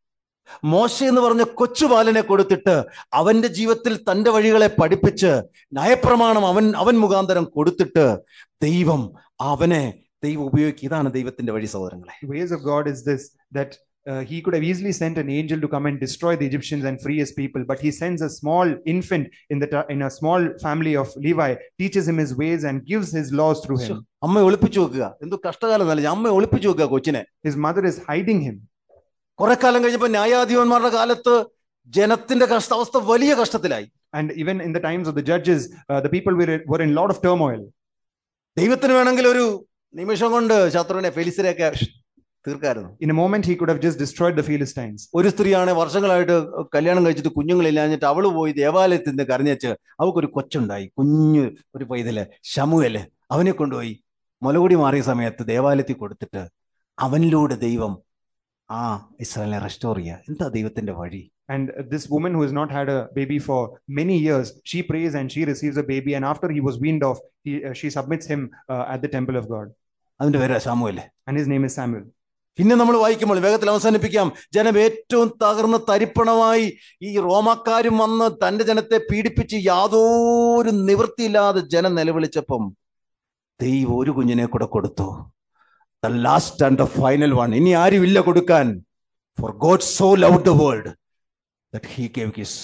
മോശ എന്ന് പറഞ്ഞ കൊച്ചു ബാലനെ കൊടുത്തിട്ട് അവന്റെ ജീവിതത്തിൽ തന്റെ വഴികളെ പഠിപ്പിച്ച് നയപ്രമാണം അവൻ അവൻ മുഖാന്തരം കൊടുത്തിട്ട് ദൈവം അവനെ ദൈവം ഉപയോഗിക്കുക ഇതാണ് ദൈവത്തിന്റെ വഴി സഹോദരങ്ങളെ The ways of God is this that uh, he could have easily sent an angel to come and destroy the Egyptians and free his people, but he sends a small infant in the in a small family of Levi, teaches him his ways and gives his laws through him. അമ്മ ഒളിപ്പിച്ചു വെക്കുക എന്തോ കഷ്ടകാലം നല്ല അമ്മ ഒളിപ്പിച്ചു വെക്കുക കൊച്ചിനെ His mother is hiding him. കുറെ കാലം കഴിഞ്ഞപ്പോ ന്യായാധിപന്മാരുടെ കാലത്ത് ജനത്തിന്റെ കഷ്ട അവസ്ഥ വലിയ കഷ്ടത്തിലായി And even in the times of the judges, uh, the people were, were in a lot of turmoil. ദൈവത്തിന് വേണമെങ്കിൽ ഒരു നിമിഷം കൊണ്ട് ശത്രുവിനെ ഫെലിസിനെയൊക്കെ തീർക്കായിരുന്നു In a moment, he could have just destroyed the Philistines. ഒരു സ്ത്രീയാണ് വർഷങ്ങളായിട്ട് കല്യാണം കഴിച്ചിട്ട് കുഞ്ഞുങ്ങളില്ലാഞ്ഞിട്ട് അവള് പോയി ദേവാലയത്തിൽ നിന്ന് കരഞ്ഞേച്ച് അവൾക്കൊരു കൊച്ചുണ്ടായി കുഞ്ഞു ഒരു പൈതല് ശമുവല് അവനെ കൊണ്ടുപോയി മുലകുടി മാറിയ സമയത്ത് ദേവാലയത്തിൽ കൊടുത്തിട്ട് അവനിലൂടെ ദൈവം ആ ഇസ്രായേലിനെ റെസ്റ്റോർ ചെയ്യുക എന്താ ദൈവത്തിന്റെ വഴി And this woman who has not had a baby for many years, she prays and she receives a baby. And after he was weaned off, he, uh, she submits him uh, at the temple of God. അതിന്റെ പേരാ ശമുവല് And his name is Samuel. പിന്നെ നമ്മൾ വായിക്കുമ്പോൾ വേഗത്തിൽ അവസാനിപ്പിക്കാം ജനം ഏറ്റവും തകർന്ന തരിപ്പണമായി ഈ റോമാക്കാരും വന്ന് തന്റെ ജനത്തെ പീഡിപ്പിച്ച് യാതൊരു നിവൃത്തിയില്ലാതെ ജനം നിലവിളിച്ചപ്പം ദൈവം ഒരു കുഞ്ഞിനെ കൂടെ കൊടുത്തു the last and the final one ഇനി ആരുമില്ല കൊടുക്കാൻ for God so love the world that he gave his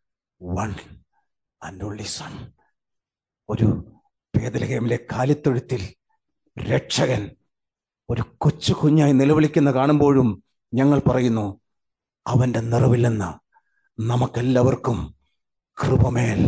one and only son ഒരു പേദലഹേമിലെ കാലിത്തൊഴുത്തിൽ രക്ഷകൻ ഒരു കൊച്ചു കുഞ്ഞായി നിലവിളിക്കുന്ന കാണുമ്പോഴും ഞങ്ങൾ പറയുന്നു അവന്റെ നിറവിൽ നിന്ന് നമുക്കെല്ലാവർക്കും കൃപമേൽ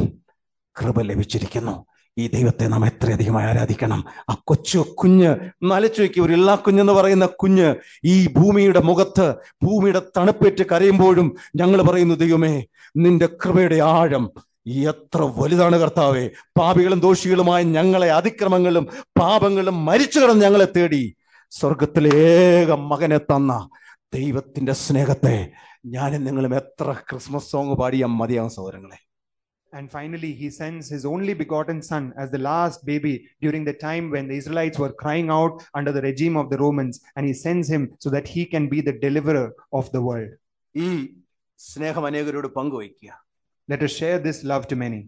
കൃപ ലഭിച്ചിരിക്കുന്നു ഈ ദൈവത്തെ നാം എത്രയധികമായി ആരാധിക്കണം ആ കൊച്ചു കുഞ്ഞ് നലച്ചു വയ്ക്കുക ഒരു ഇള്ളാ കുഞ്ഞെന്ന് പറയുന്ന കുഞ്ഞ് ഈ ഭൂമിയുടെ മുഖത്ത് ഭൂമിയുടെ തണുപ്പേറ്റ് കരയുമ്പോഴും ഞങ്ങൾ പറയുന്നു ദൈവമേ നിന്റെ കൃപയുടെ ആഴം എത്ര വലുതാണ് കർത്താവേ പാപികളും ദോഷികളുമായ ഞങ്ങളെ അതിക്രമങ്ങളും പാപങ്ങളും മരിച്ചു കിടന്ന് ഞങ്ങളെ തേടി സ്വർഗത്തിലെ ഏക മകനെ തന്ന ദൈവത്തിന്റെ സ്നേഹത്തെ ഞാനും നിങ്ങളും എത്ര ക്രിസ്മസ് സോങ് പാടിയ മതിയാവും സഹോദരങ്ങളെ And finally, he sends his only begotten son as the last baby during the time when the Israelites were crying out under the regime of the Romans. And he sends him so that he can be the deliverer of the world. ഈ സ്നേഹം അനേകരോട് പങ്കുവയ്ക്കുക Let us share this love to many.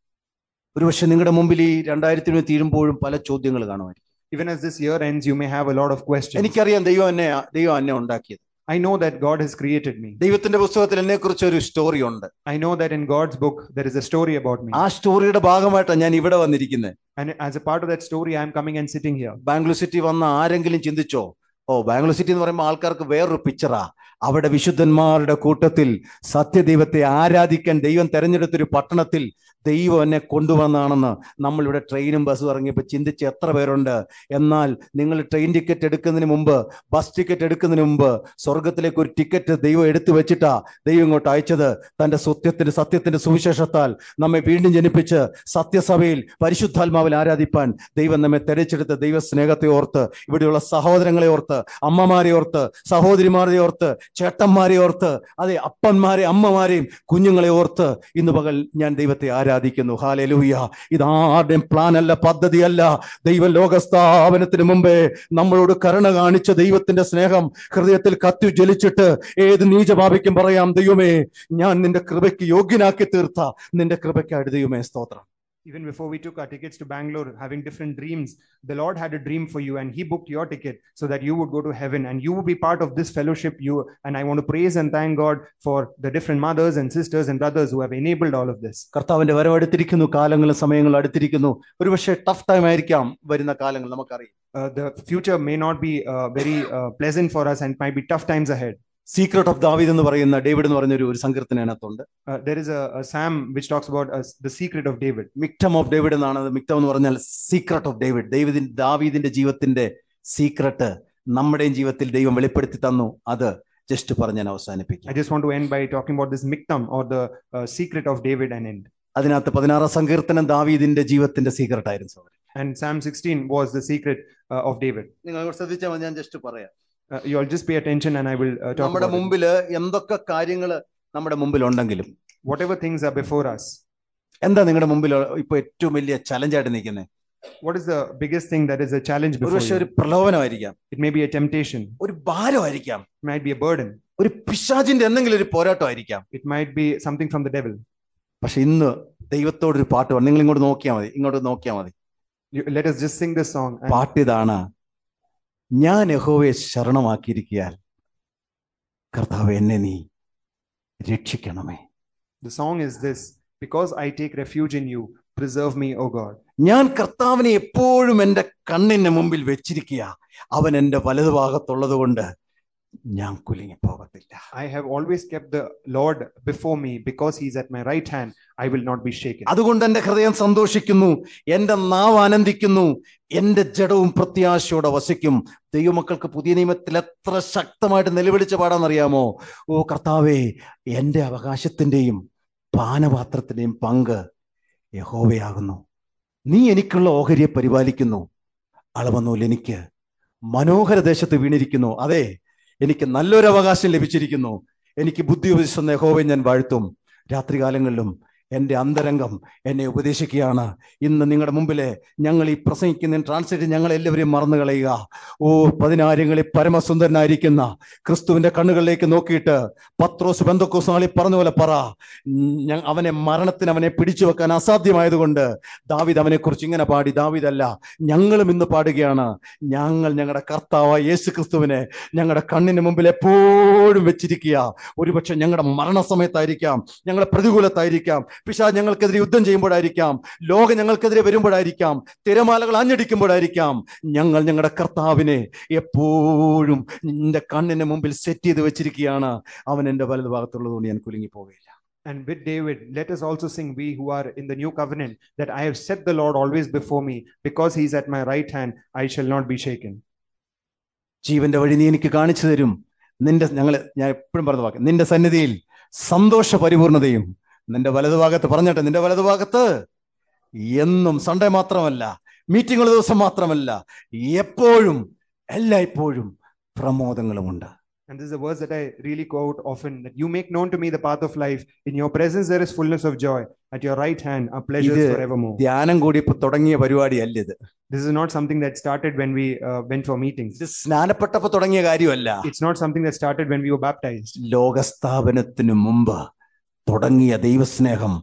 ഒരുപക്ഷെ നിങ്ങളുടെ മുമ്പിൽ ഈ രണ്ടായിരത്തി ഇരുപത് തീരുമ്പോഴും പല ചോദ്യങ്ങൾ കാണുമായിരിക്കും Even as this year ends, you may have a lot of questions. എനിക്കറിയാം ദൈവം എന്നെ ദൈവം എന്നെ ഉണ്ടാക്കിയത് I know that God has created me. ദൈവത്തിന്റെ പുസ്തകത്തിൽ എന്നെ കുറിച്ച് ഒരു സ്റ്റോറി ഉണ്ട് I know that in God's book, there is a story about me. ആ സ്റ്റോറിയുടെ ഭാഗമായിട്ടാണ് ഞാൻ ഇവിടെ വന്നിരിക്കുന്നത് And as a part of that story, I am coming and sitting here. Bangalore city വന്ന ആരെങ്കിലും ചിന്തിച്ചോ ഓ ബാംഗ്ലൂർ സിറ്റി എന്ന് പറയുമ്പോൾ ആൾക്കാർക്ക് വേറൊരു പിക്ചറാ അവിടെ വിശുദ്ധന്മാരുടെ കൂട്ടത്തിൽ സത്യദൈവത്തെ ആരാധിക്കാൻ ദൈവം തെരഞ്ഞെടുത്തൊരു പട്ടണത്തിൽ ദൈവം എന്നെ കൊണ്ടുവന്നാണെന്ന് നമ്മളിവിടെ ട്രെയിനും ബസ്സും ഇറങ്ങിയപ്പോൾ ചിന്തിച്ച് എത്ര പേരുണ്ട് എന്നാൽ നിങ്ങൾ ട്രെയിൻ ടിക്കറ്റ് എടുക്കുന്നതിന് മുമ്പ് ബസ് ടിക്കറ്റ് എടുക്കുന്നതിന് മുമ്പ് സ്വർഗത്തിലേക്ക് ഒരു ടിക്കറ്റ് ദൈവം എടുത്തു വെച്ചിട്ടാ ദൈവം ഇങ്ങോട്ട് അയച്ചത് തന്റെ സത്യത്തിന്റെ സത്യത്തിന്റെ സുവിശേഷത്താൽ നമ്മെ വീണ്ടും ജനിപ്പിച്ച് സത്യസഭയിൽ പരിശുദ്ധാത്മാവിൽ ആരാധിപ്പാൻ ദൈവം നമ്മെ തെരഞ്ഞെടുത്ത ദൈവ സ്നേഹത്തെ ഓർത്ത് ഇവിടെയുള്ള സഹോദരങ്ങളെ ഓർത്ത് അമ്മമാരെ ഓർത്ത് സഹോദരിമാരെ ഓർത്ത് ചേട്ടന്മാരെ ഓർത്ത് അതെ അപ്പന്മാരെ അമ്മമാരെയും കുഞ്ഞുങ്ങളെ ഓർത്ത് ഇന്ന് പകൽ ഞാൻ ദൈവത്തെ ആരാധിക്കുന്നു ഹാലലൂയ ഇതാരുടെയും പ്ലാൻ അല്ല പദ്ധതിയല്ല ദൈവ ലോകസ്ഥാപനത്തിന് മുമ്പേ നമ്മളോട് കരുണ കാണിച്ച ദൈവത്തിന്റെ സ്നേഹം ഹൃദയത്തിൽ കത്തി ജ്വലിച്ചിട്ട് ഏത് നീചഭാവിക്കും പറയാം ദൈവമേ ഞാൻ നിന്റെ കൃപയ്ക്ക് യോഗ്യനാക്കി തീർത്ത നിന്റെ കൃപയ്ക്കായിട്ട് ദൈവമേ സ്തോത്രം Even before we took our tickets to Bangalore, having different dreams, the Lord had a dream for you and He booked your ticket so that you would go to heaven and you would be part of this fellowship. You and I want to praise and thank God for the different mothers and sisters and brothers who have enabled all of this. കർത്താവിന്റെ വരവ് അടുത്തിരിക്കുന്നു കാലങ്ങളും സമയങ്ങളും അടുത്തിരിക്കുന്നു ഒരുപക്ഷെ tough time ആയിരിക്കാം വരുന്ന കാലങ്ങൾ നമുക്കറിയാം Uh, the future may not be uh, very uh, pleasant for us and might be tough times ahead. Secret of ദാവീദ് എന്ന് പറയുന്ന ഡേവിഡ് എന്ന് പറഞ്ഞ ഒരു ഒരു സങ്കീർത്തനം അതിനകത്തുണ്ട് Uh, there is a, a psalm which talks about uh, the secret of David. Michtam of David എന്നാണ് അത് മിക്ടം എന്ന് പറഞ്ഞാൽ സീക്രട്ട് ഓഫ് ഡേവിഡ് ദൈവത്തിൻ ദാവീദിന്റെ ജീവിതത്തിന്റെ സീക്രട്ട് നമ്മുടെയും ജീവിതത്തിൽ ദൈവം വെളിപ്പെടുത്തി തന്നു അത് ജസ്റ്റ് പറഞ്ഞ് ഞാൻ I അവസാനിപ്പിക്കാം just want to end by talking about this miktam or the uh, secret of David and end. അതിനകത്ത് പതിനാറാം സങ്കീർത്തനം ദാവീദിന്റെ ജീവിതത്തിന്റെ സീക്രട്ട് ആയിരുന്നു സഹോദരൻ And Psalm 16 was the secret uh, of David. നിങ്ങൾ ശ്രദ്ധിച്ചാൽ മതി ഞാൻ ജസ്റ്റ് പറയാം Uh, you all just pay attention and I will uh, talk നമ്മുടെ about it. മുമ്പില് എന്തൊക്കെ കാര്യങ്ങൾ നമ്മുടെ മുമ്പിൽ ഉണ്ടെങ്കിലും Whatever things are before us, എന്താ നിങ്ങളുടെ മുമ്പിൽ ഇപ്പൊ ഏറ്റവും വലിയ ചലഞ്ചായിട്ട് നിൽക്കുന്നത് what is the biggest thing that is a challenge before ഒരുപക്ഷെ ഒരു you? പ്രലോഭനമായിരിക്കാം It may be a temptation, ഒരു ഭാരമായിരിക്കാം it might be a burden, ഒരു പിശാചിന്റെ എന്തെങ്കിലും ഒരു പോരാട്ടമായിരിക്കാം it might be something from the devil. പക്ഷെ ഇന്ന് ദൈവത്തോടൊരു പാട്ട് പാടും നിങ്ങൾ ഇങ്ങോട്ട് നോക്കിയാൽ മതി ഇങ്ങോട്ട് നോക്കിയാൽ മതി You, let us just sing this song. And പാട്ട് ഇതാണ് ഞാൻ യഹോവയെ ശരണമാക്കിയിരിക്കാൻ കർത്താവ് എന്നെ നീ രക്ഷിക്കണമേ the song is this Because I take refuge in you, preserve me, O God. ഞാൻ കർത്താവിനെ എപ്പോഴും എൻ്റെ കണ്ണിന് മുമ്പിൽ വെച്ചിരിക്കുക അവൻ എൻ്റെ വലതുഭാഗത്തുള്ളത് കൊണ്ട് ഞാൻ കുലുങ്ങി പോകത്തില്ല I have always kept the Lord before me because he's at my right hand. I will not be shaken. അതുകൊണ്ട് എൻ്റെ ഹൃദയം സന്തോഷിക്കുന്നു എൻ്റെ നാവ് ആനന്ദിക്കുന്നു എൻ്റെ ജഡവും പ്രത്യാശയോടെ വസിക്കും ദൈവമക്കൾക്ക് പുതിയ നിയമത്തിൽ എത്ര ശക്തമായിട്ട് നിലവിളിച്ച് പാടാന്നറിയാമോ ഓ കർത്താവേ എൻ്റെ അവകാശത്തിൻ്റെയും പാനപാത്രത്തിൻ്റെയും പങ്ക് യഹോവയാകുന്നു നീ എനിക്കുള്ള ഓഹരിയെ പരിപാലിക്കുന്നു അളവന്നൂൽ എനിക്ക് മനോഹര ദേശത്ത് വീണിരിക്കുന്നു അതെ എനിക്ക് നല്ലൊരു അവകാശം ലഭിച്ചിരിക്കുന്നു എനിക്ക് ബുദ്ധി ഉപദേശിക്കുന്ന യഹോവയെ ഞാൻ വാഴ്ത്തും രാത്രികാലങ്ങളിലും എൻ്റെ അന്തരംഗം എന്നെ ഉപദേശിക്കുകയാണ് ഇന്ന് നിങ്ങളുടെ മുമ്പിലെ ഞങ്ങൾ ഈ പ്രസംഗിക്കുന്ന ട്രാൻസ്ലേറ്റ് ഞങ്ങൾ എല്ലാവരെയും മറന്നു കളയുക ഓ പതിനായിരങ്ങളിൽ പരമസുന്ദരനായിരിക്കുന്ന ക്രിസ്തുവിന്റെ കണ്ണുകളിലേക്ക് നോക്കിയിട്ട് പത്രോസ് ബന്ധക്കോസ് നാളി പറഞ്ഞ പോലെ പറ ഞ അവനെ മരണത്തിന് അവനെ പിടിച്ചു വെക്കാൻ അസാധ്യമായതുകൊണ്ട് ദാവിദ് അവനെ കുറിച്ച് ഇങ്ങനെ പാടി ദാവിദല്ല ഞങ്ങളും ഇന്ന് പാടുകയാണ് ഞങ്ങൾ ഞങ്ങളുടെ കർത്താവായ യേശു ക്രിസ്തുവിനെ ഞങ്ങളുടെ കണ്ണിന് മുമ്പിൽ എപ്പോഴും വെച്ചിരിക്കുക ഒരുപക്ഷെ ഞങ്ങളുടെ മരണസമയത്തായിരിക്കാം ഞങ്ങളുടെ പ്രതികൂലത്തായിരിക്കാം പിശാജ് ഞങ്ങൾക്കെതിരെ യുദ്ധം ചെയ്യുമ്പോഴായിരിക്കാം ലോകം ഞങ്ങൾക്കെതിരെ വരുമ്പോഴായിരിക്കാം തിരമാലകൾ ആഞ്ഞടിക്കുമ്പോഴായിരിക്കാം ഞങ്ങൾ ഞങ്ങളുടെ കർത്താവിനെ എപ്പോഴും നിന്റെ കണ്ണിന് മുമ്പിൽ സെറ്റ് ചെയ്ത് വെച്ചിരിക്കുകയാണ് അവൻ എൻ്റെ വലതു ഭാഗത്തുള്ളതുകൊണ്ട് ഞാൻ കുലുങ്ങി പോവുകയില്ല And with David, let us also sing, we who are in the new covenant, that I have set the Lord always before me. Because he's at my right hand, I shall not be shaken. ജീവന്റെ വഴി നീ എനിക്ക് കാണിച്ചു തരും നിന്റെ ഞങ്ങൾ ഞാൻ എപ്പോഴും പറഞ്ഞ വാക്ക് നിന്റെ സന്നിധിയിൽ സന്തോഷ പരിപൂർണതയും നിന്റെ വലതുഭാഗത്ത് പറഞ്ഞിട്ട് നിന്റെ വലതുഭാഗത്ത് എന്നും സൺഡേ മാത്രമല്ല മീറ്റിങ്ങുള്ള ദിവസം മാത്രമല്ല എപ്പോഴും എല്ലായ്പ്പോഴും പ്രമോദങ്ങളുമുണ്ട് And this is a verse that I really quote often that you make known to me the path of life. In your presence, there is fullness of joy. At your right hand are pleasures ഇത് forevermore. ധ്യാനം കൂടി ഇപ്പൊ തുടങ്ങിയ പരിപാടിയല്ല ഇത് This is not something that started when we uh, went for meetings. ഇത് സ്നാനപ്പെട്ടപ്പോ തുടങ്ങിയ കാര്യമല്ല It's not something that started when we were baptized. ലോകസ്ഥാപനത്തിനു മുമ്പ് തുടങ്ങിയ ദൈവസ്നേഹം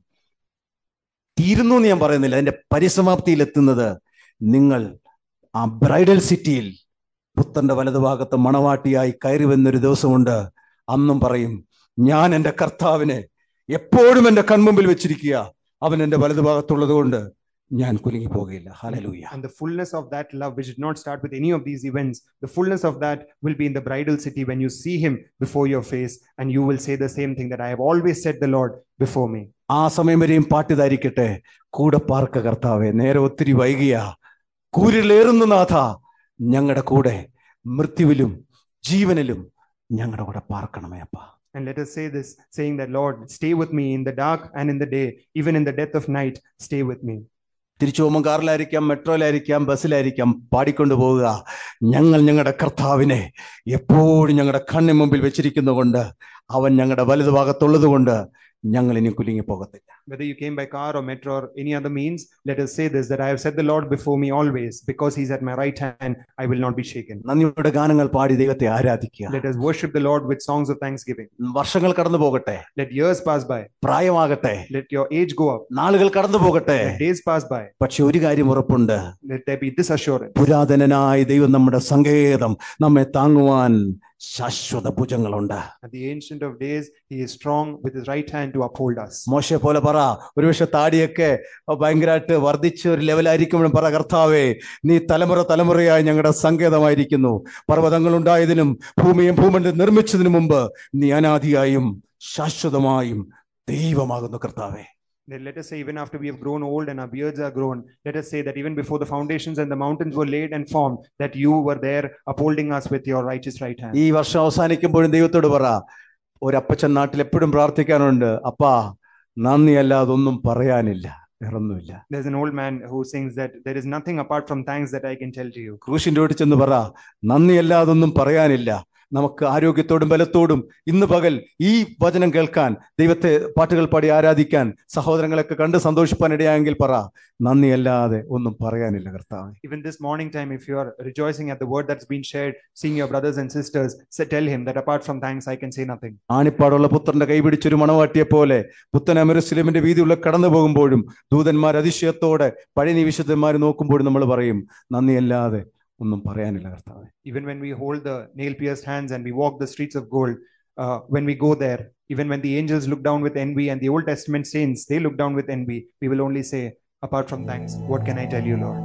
തീരുന്നു എന്ന് ഞാൻ പറയുന്നില്ല അതിന്റെ പരിസമാപ്തിയിൽ എത്തുന്നത് നിങ്ങൾ ആ ബ്രൈഡൽ സിറ്റിയിൽ പുത്തന്റെ വലതുഭാഗത്ത് മണവാട്ടിയായി കയറി വന്നൊരു ദിവസമുണ്ട് അന്നും പറയും ഞാൻ എൻ്റെ കർത്താവിനെ എപ്പോഴും എൻ്റെ കൺമുമ്പിൽ വെച്ചിരിക്കുക അവൻ എൻ്റെ വലതുഭാഗത്തുള്ളത് കൊണ്ട് ഞാൻ കുലുങ്ങി പോകുകയില്ല ഹലലൂയ And the fullness of that love, which did not start with any of these events, the fullness of that will be in the bridal city when you see him before your face, and you will say the same thing that I have always set the Lord before me. ആ സമയം വരെയും പാട്ടിതായിരിക്കട്ടെ കൂടെ പാർക്ക കർത്താവെ നേരെ ഒത്തിരി വൈകിയ കൂരിലേറുന്ന നാഥ ഞങ്ങളുടെ കൂടെ മൃത്യുവിലും ജീവനിലും ഞങ്ങളുടെ കൂടെ പാർക്കണമേ അപ്പ And let us say this, saying that, Lord, stay with me in the dark and in the day, even in the death of night, stay with me. തിരിച്ചു പോകുമ്പോൾ കാറിലായിരിക്കാം മെട്രോയിലായിരിക്കാം ബസ്സിലായിരിക്കാം പാടിക്കൊണ്ടു പോവുക ഞങ്ങൾ ഞങ്ങളുടെ കർത്താവിനെ എപ്പോഴും ഞങ്ങളുടെ കണ്ണിന് മുമ്പിൽ വെച്ചിരിക്കുന്നതുകൊണ്ട് അവൻ ഞങ്ങളുടെ വലതുഭാഗത്തുള്ളത് കൊണ്ട് ഞങ്ങൾ ഇനി കുലുങ്ങി പോകത്തില്ല Whether you came by car or metro or any other means, let us say this that I have set the Lord before me always, because he's at my right hand, I will not be shaken. നന്ദിയുടെ ഗാനങ്ങൾ പാടി ദൈവത്തെ ആരാധിക്കുക Let us worship the Lord with songs of thanksgiving. വർഷങ്ങൾ കടന്നു പോകട്ടെ Let years pass by, പ്രായമാകട്ടെ let your age go up, നാളുകൾ കടന്നു പോകട്ടെ let days pass by. പക്ഷെ ഒരു കാര്യം ഉറപ്പുണ്ട് Let there be this assurance പുരാതനനായ ദൈവം നമ്മുടെ സങ്കേതം നമ്മെ താങ്ങുവാൻ ശാശ്വത ഭുജങ്ങളുണ്ട് at the Ancient of Days, he is strong with his right hand to uphold us. മോശയെ പോലെ പറ ഒരുപക്ഷെ താടിയൊക്കെ ഭയങ്കരമായിട്ട് വർദ്ധിച്ച ഒരു ലെവലായിരിക്കുമ്പോഴും പറ കർത്താവേ നീ തലമുറ തലമുറയായി ഞങ്ങളുടെ സങ്കേതമായിരിക്കുന്നു പർവ്വതങ്ങൾ ഉണ്ടായതിനും ഭൂമിയും ഭൂമണ്ഡലം നിർമ്മിച്ചതിനു മുമ്പ് നീ അനാദിയായും ശാശ്വതമായും ദൈവമാകുന്നു കർത്താവേ Then let us say, even after we have grown old and our beards are grown, let us say that even before the foundations and the mountains were laid and formed, that you were there upholding us with your righteous right hand. ഈ വർഷം അവസാനിക്കുമ്പോഴും ദൈവത്തോട് പറ ഒരപ്പച്ചൻ നാട്ടിൽ എപ്പോഴും പ്രാർത്ഥിക്കാനുണ്ട് അപ്പാ നന്ദിയല്ലാതെ ഒന്നും പറയാനില്ല വേറൊന്നുമില്ല There's an old man who sings that there is nothing apart from thanks that I can tell to you. ക്രൂശിന്റെ ഓടി ചെന്ന് പറ നന്ദിയല്ലാതെ ഒന്നും പറയാനില്ല നമുക്ക് ആരോഗ്യത്തോടും ബലത്തോടും ഇന്ന് പകൽ ഈ വചനം കേൾക്കാൻ ദൈവത്തെ പാട്ടുകൾ പാടി ആരാധിക്കാൻ സഹോദരങ്ങളൊക്കെ കണ്ട് സന്തോഷിപ്പാൻ ഇടയായെങ്കിൽ പറ നന്ദിയല്ലാതെ ഒന്നും പറയാനില്ല കർത്താവ് Even this morning time, if you are rejoicing at the word that's been shared, seeing your brothers and sisters, say, tell him that apart from thanks, I can say nothing. ആണിപ്പാടുള്ള പുത്രന്റെ കൈപിടിച്ചൊരു മണവാട്ടിയെ പോലെ പുത്തൻ അമരുസ്ലിമിന്റെ വീതിയുള്ള കടന്നു പോകുമ്പോഴും ദൂതന്മാർ അതിശയത്തോടെ പഴയ വിശുദ്ധന്മാർ നോക്കുമ്പോഴും നമ്മൾ പറയും നന്ദിയല്ലാതെ ഒന്നും പറയാനില്ല കർത്താവ് Even when we hold the nail pierced hands and we walk the streets of gold, uh, when we go there, even when the angels look down with envy and the Old Testament saints, they look down with envy, we will only say, apart from thanks, what can I tell you, Lord?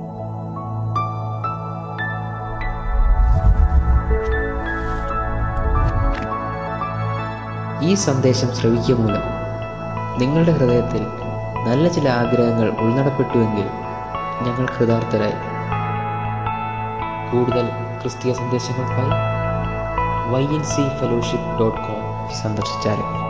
ഈ സന്ദേശം ശ്രവിക്കുക മൂലം നിങ്ങളുടെ ഹൃദയത്തിൽ നല്ല ചില ആഗ്രഹങ്ങൾ ഉൾനടപ്പെട്ടുവെങ്കിൽ ഞങ്ങൾ കൃതാർത്ഥരായി കൂടുതൽ ക്രിസ്തീയ സന്ദേശങ്ങൾക്കായി Y N C fellowship dot com സന്ദർശിച്ചാലും